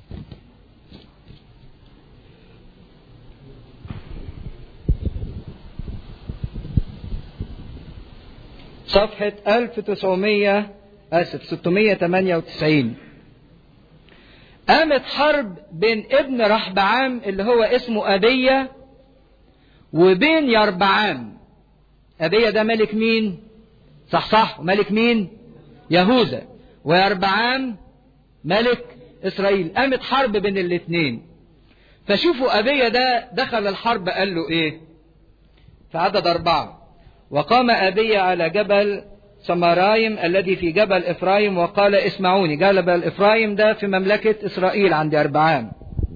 صفحة 1900 آسف 698 قامت حرب بين ابن رحبعام اللي هو اسمه أبية وبين يربعام أبية ده ملك مين؟ صح صح ملك مين؟ يهوذا ويربعام ملك إسرائيل قامت حرب بين الاثنين فشوفوا أبية ده دخل الحرب قال له إيه في عدد أربعة وقام أبية على جبل سمارايم الذي في جبل إفرايم وقال اسمعوني جبل إفرايم ده في مملكة إسرائيل عند أربعام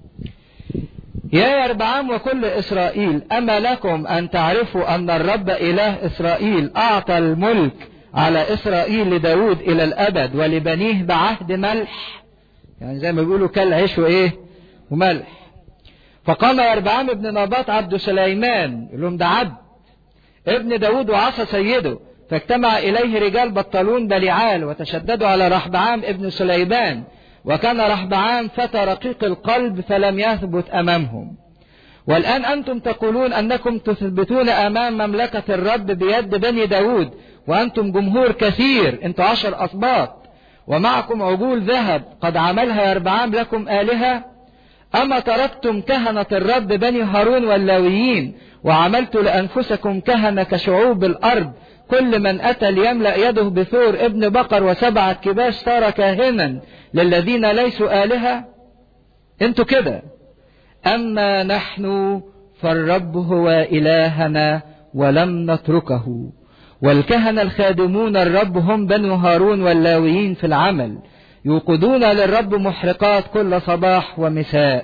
يا يربعام وكل إسرائيل أما لكم أن تعرفوا أن الرب إله إسرائيل أعطى الملك على إسرائيل لداود إلى الأبد ولبنيه بعهد ملح يعني زي ما بيقولوا كل عيش وإيه وملح فقام يربعام ابن نباط عبد سليمان يقول لهم ده عبد ابن داود وعصى سيده فاجتمع إليه رجال بطلون بليعال وتشددوا على رحبعام ابن سليمان وكان رحبعام فتى رقيق القلب فلم يثبت أمامهم والآن أنتم تقولون أنكم تثبتون أمام مملكة الرب بيد بني داود وأنتم جمهور كثير أنتم عشر أسباط ومعكم عجول ذهب قد عملها يربعام لكم آلهة أما تركتم كهنة الرب بني هارون واللاويين وعملت لأنفسكم كهنة كشعوب الأرض كل من أتى ليملأ يده بثور ابن بقر وسبعة كباش صار كاهنا للذين ليسوا آلهة انتوا كده أما نحن فالرب هو إلهنا ولم نتركه والكهنة الخادمون الرب هم بنو هارون واللاويين في العمل يوقدون للرب محرقات كل صباح ومساء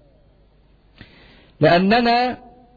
لأننا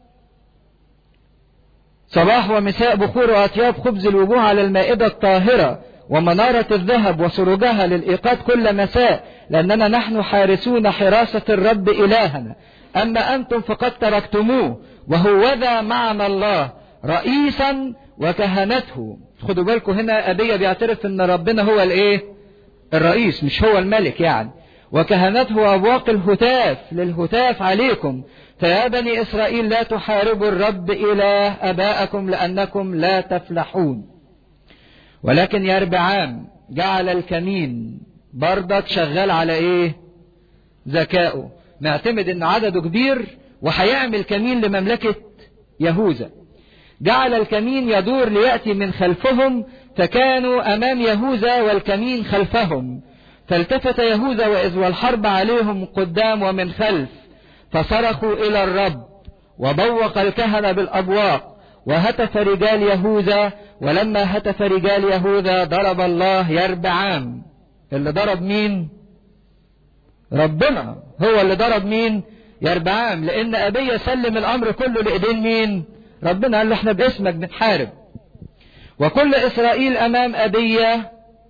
صباح ومساء بخور وأطياب خبز الوجوه على المائدة الطاهرة ومنارة الذهب وسروجها للإيقاد كل مساء لأننا نحن حارسون حراسة الرب إلهنا أما أنتم فقد تركتموه وهوذا معنا الله رئيسا وكهنته خدوا بالكم هنا أبية بيعترف أن ربنا هو الإيه الرئيس مش هو الملك يعني وكهنته أبواق الهتاف للهتاف عليكم فيا بني إسرائيل لا تحاربوا الرب إله أباءكم لأنكم لا تفلحون ولكن يربعام جعل الكمين برضك شغال على إيه ذكائه معتمد ان عدده كبير وهيعمل كمين لمملكة يهوذا جعل الكمين يدور ليأتي من خلفهم فكانوا أمام يهوذا والكمين خلفهم فالتفت يهوذا وإذ والحرب عليهم قدام ومن خلف فصرخوا إلى الرب وبوق الكهنة بالأبواق وهتف رجال يهوذا ولما هتف رجال يهوذا ضرب الله يربعام اللي ضرب مين ربنا هو اللي ضرب مين يربعام لان ابي سلم الامر كله لايدين مين ربنا قال له احنا باسمك بنحارب وكل اسرائيل امام ابيه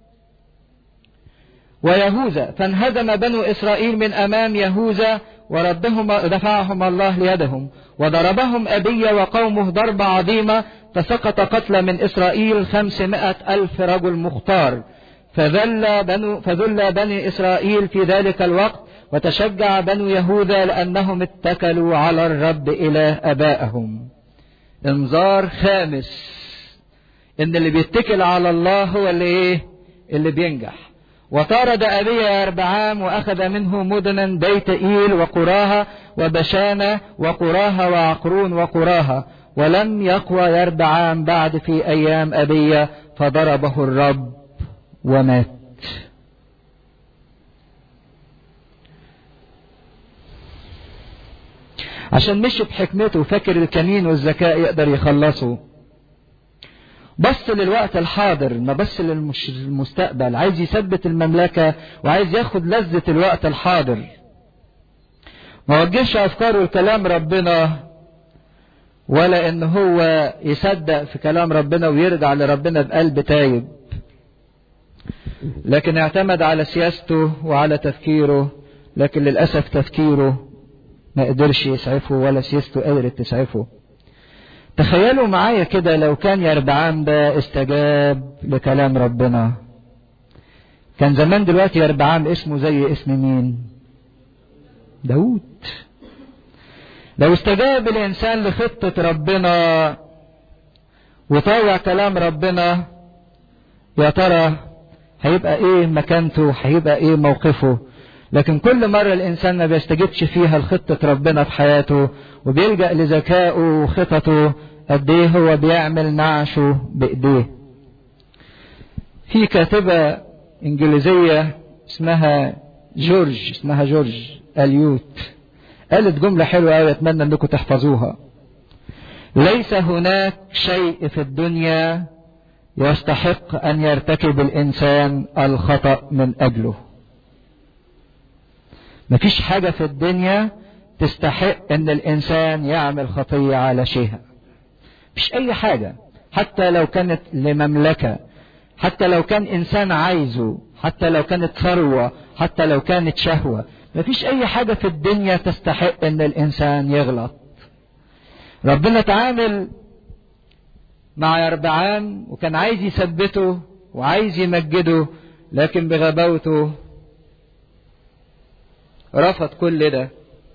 ويهوذا فانهزم بنو اسرائيل من امام يهوذا وردهم دفعهم الله ليدهم وضربهم أبي وقومه ضربة عظيمة فسقط قتل من إسرائيل خمسمائة ألف رجل مختار فذل بنو فذل بني إسرائيل في ذلك الوقت وتشجع بنو يهوذا لأنهم اتكلوا على الرب إله أبائهم انذار خامس إن اللي بيتكل على الله هو اللي إيه اللي بينجح وطارد أبي أربعام وأخذ منه مدنا بيت إيل وقراها وبشانة وقراها وعقرون وقراها ولم يقوى يربعام بعد في أيام أبي فضربه الرب ومات عشان مشي بحكمته وفكر الكمين والذكاء يقدر يخلصه بص للوقت الحاضر ما بص للمستقبل عايز يثبت المملكة وعايز ياخد لذة الوقت الحاضر ما وجهش أفكاره لكلام ربنا ولا إن هو يصدق في كلام ربنا ويرجع لربنا بقلب تايب لكن اعتمد على سياسته وعلى تفكيره لكن للأسف تفكيره ما قدرش يسعفه ولا سياسته قدرت تسعفه تخيلوا معايا كده لو كان يربعام ده استجاب لكلام ربنا كان زمان دلوقتي يربعام اسمه زي اسم مين داود لو استجاب الانسان لخطة ربنا وطاوع كلام ربنا يا ترى هيبقى ايه مكانته هيبقى ايه موقفه لكن كل مرة الإنسان ما بيستجبش فيها لخطة ربنا في حياته وبيلجأ لذكائه وخططه قد إيه هو بيعمل نعشه بإيديه. في كاتبة إنجليزية اسمها جورج اسمها جورج اليوت قالت جملة حلوة أوي أتمنى أنكم تحفظوها. ليس هناك شيء في الدنيا يستحق أن يرتكب الإنسان الخطأ من أجله. مفيش حاجة في الدنيا تستحق ان الانسان يعمل خطية على شيها مفيش اي حاجة حتى لو كانت لمملكة حتى لو كان انسان عايزه حتى لو كانت ثروة حتى لو كانت شهوة مفيش اي حاجة في الدنيا تستحق ان الانسان يغلط ربنا تعامل مع يربعام وكان عايز يثبته وعايز يمجده لكن بغباوته رفض كل ده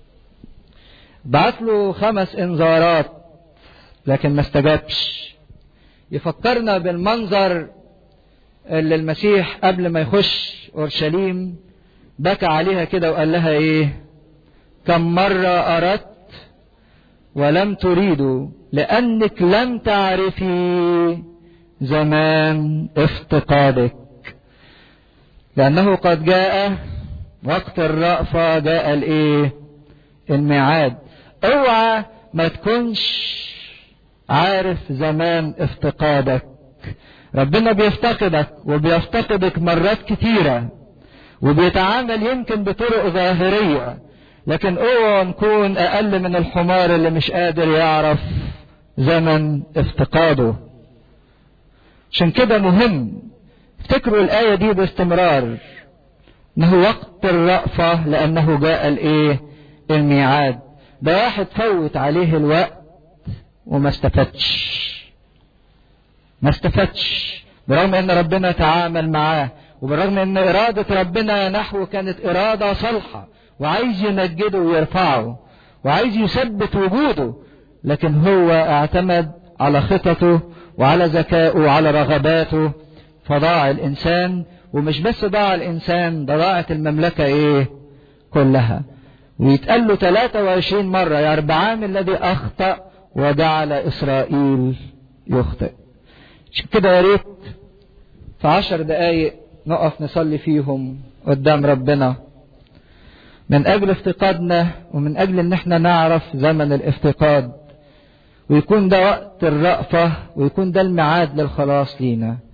بعت له خمس انذارات لكن ما استجابش يفكرنا بالمنظر اللي المسيح قبل ما يخش اورشليم بكى عليها كده وقال لها ايه كم مرة اردت ولم تريدوا لانك لم تعرفي زمان افتقادك لأنه قد جاء وقت الرأفة جاء الايه الميعاد اوعى ما تكونش عارف زمان افتقادك ربنا بيفتقدك وبيفتقدك مرات كتيرة وبيتعامل يمكن بطرق ظاهرية لكن اوعى نكون اقل من الحمار اللي مش قادر يعرف زمن افتقاده عشان كده مهم افتكروا الآية دي باستمرار انه وقت الرأفة لانه جاء الايه الميعاد ده واحد فوت عليه الوقت وما استفادش ما استفادش برغم ان ربنا تعامل معاه وبرغم ان ارادة ربنا نحوه كانت ارادة صالحة وعايز يمجده ويرفعه وعايز يثبت وجوده لكن هو اعتمد على خططه وعلى ذكائه وعلى رغباته فضاع الانسان ومش بس ضاع الانسان ده ضاعت المملكة ايه كلها ويتقال له 23 مرة يا ربعام الذي اخطأ وجعل اسرائيل يخطئ عشان كده يا ريت في عشر دقايق نقف نصلي فيهم قدام ربنا من اجل افتقادنا ومن اجل ان احنا نعرف زمن الافتقاد ويكون ده وقت الرأفة ويكون ده الميعاد للخلاص لينا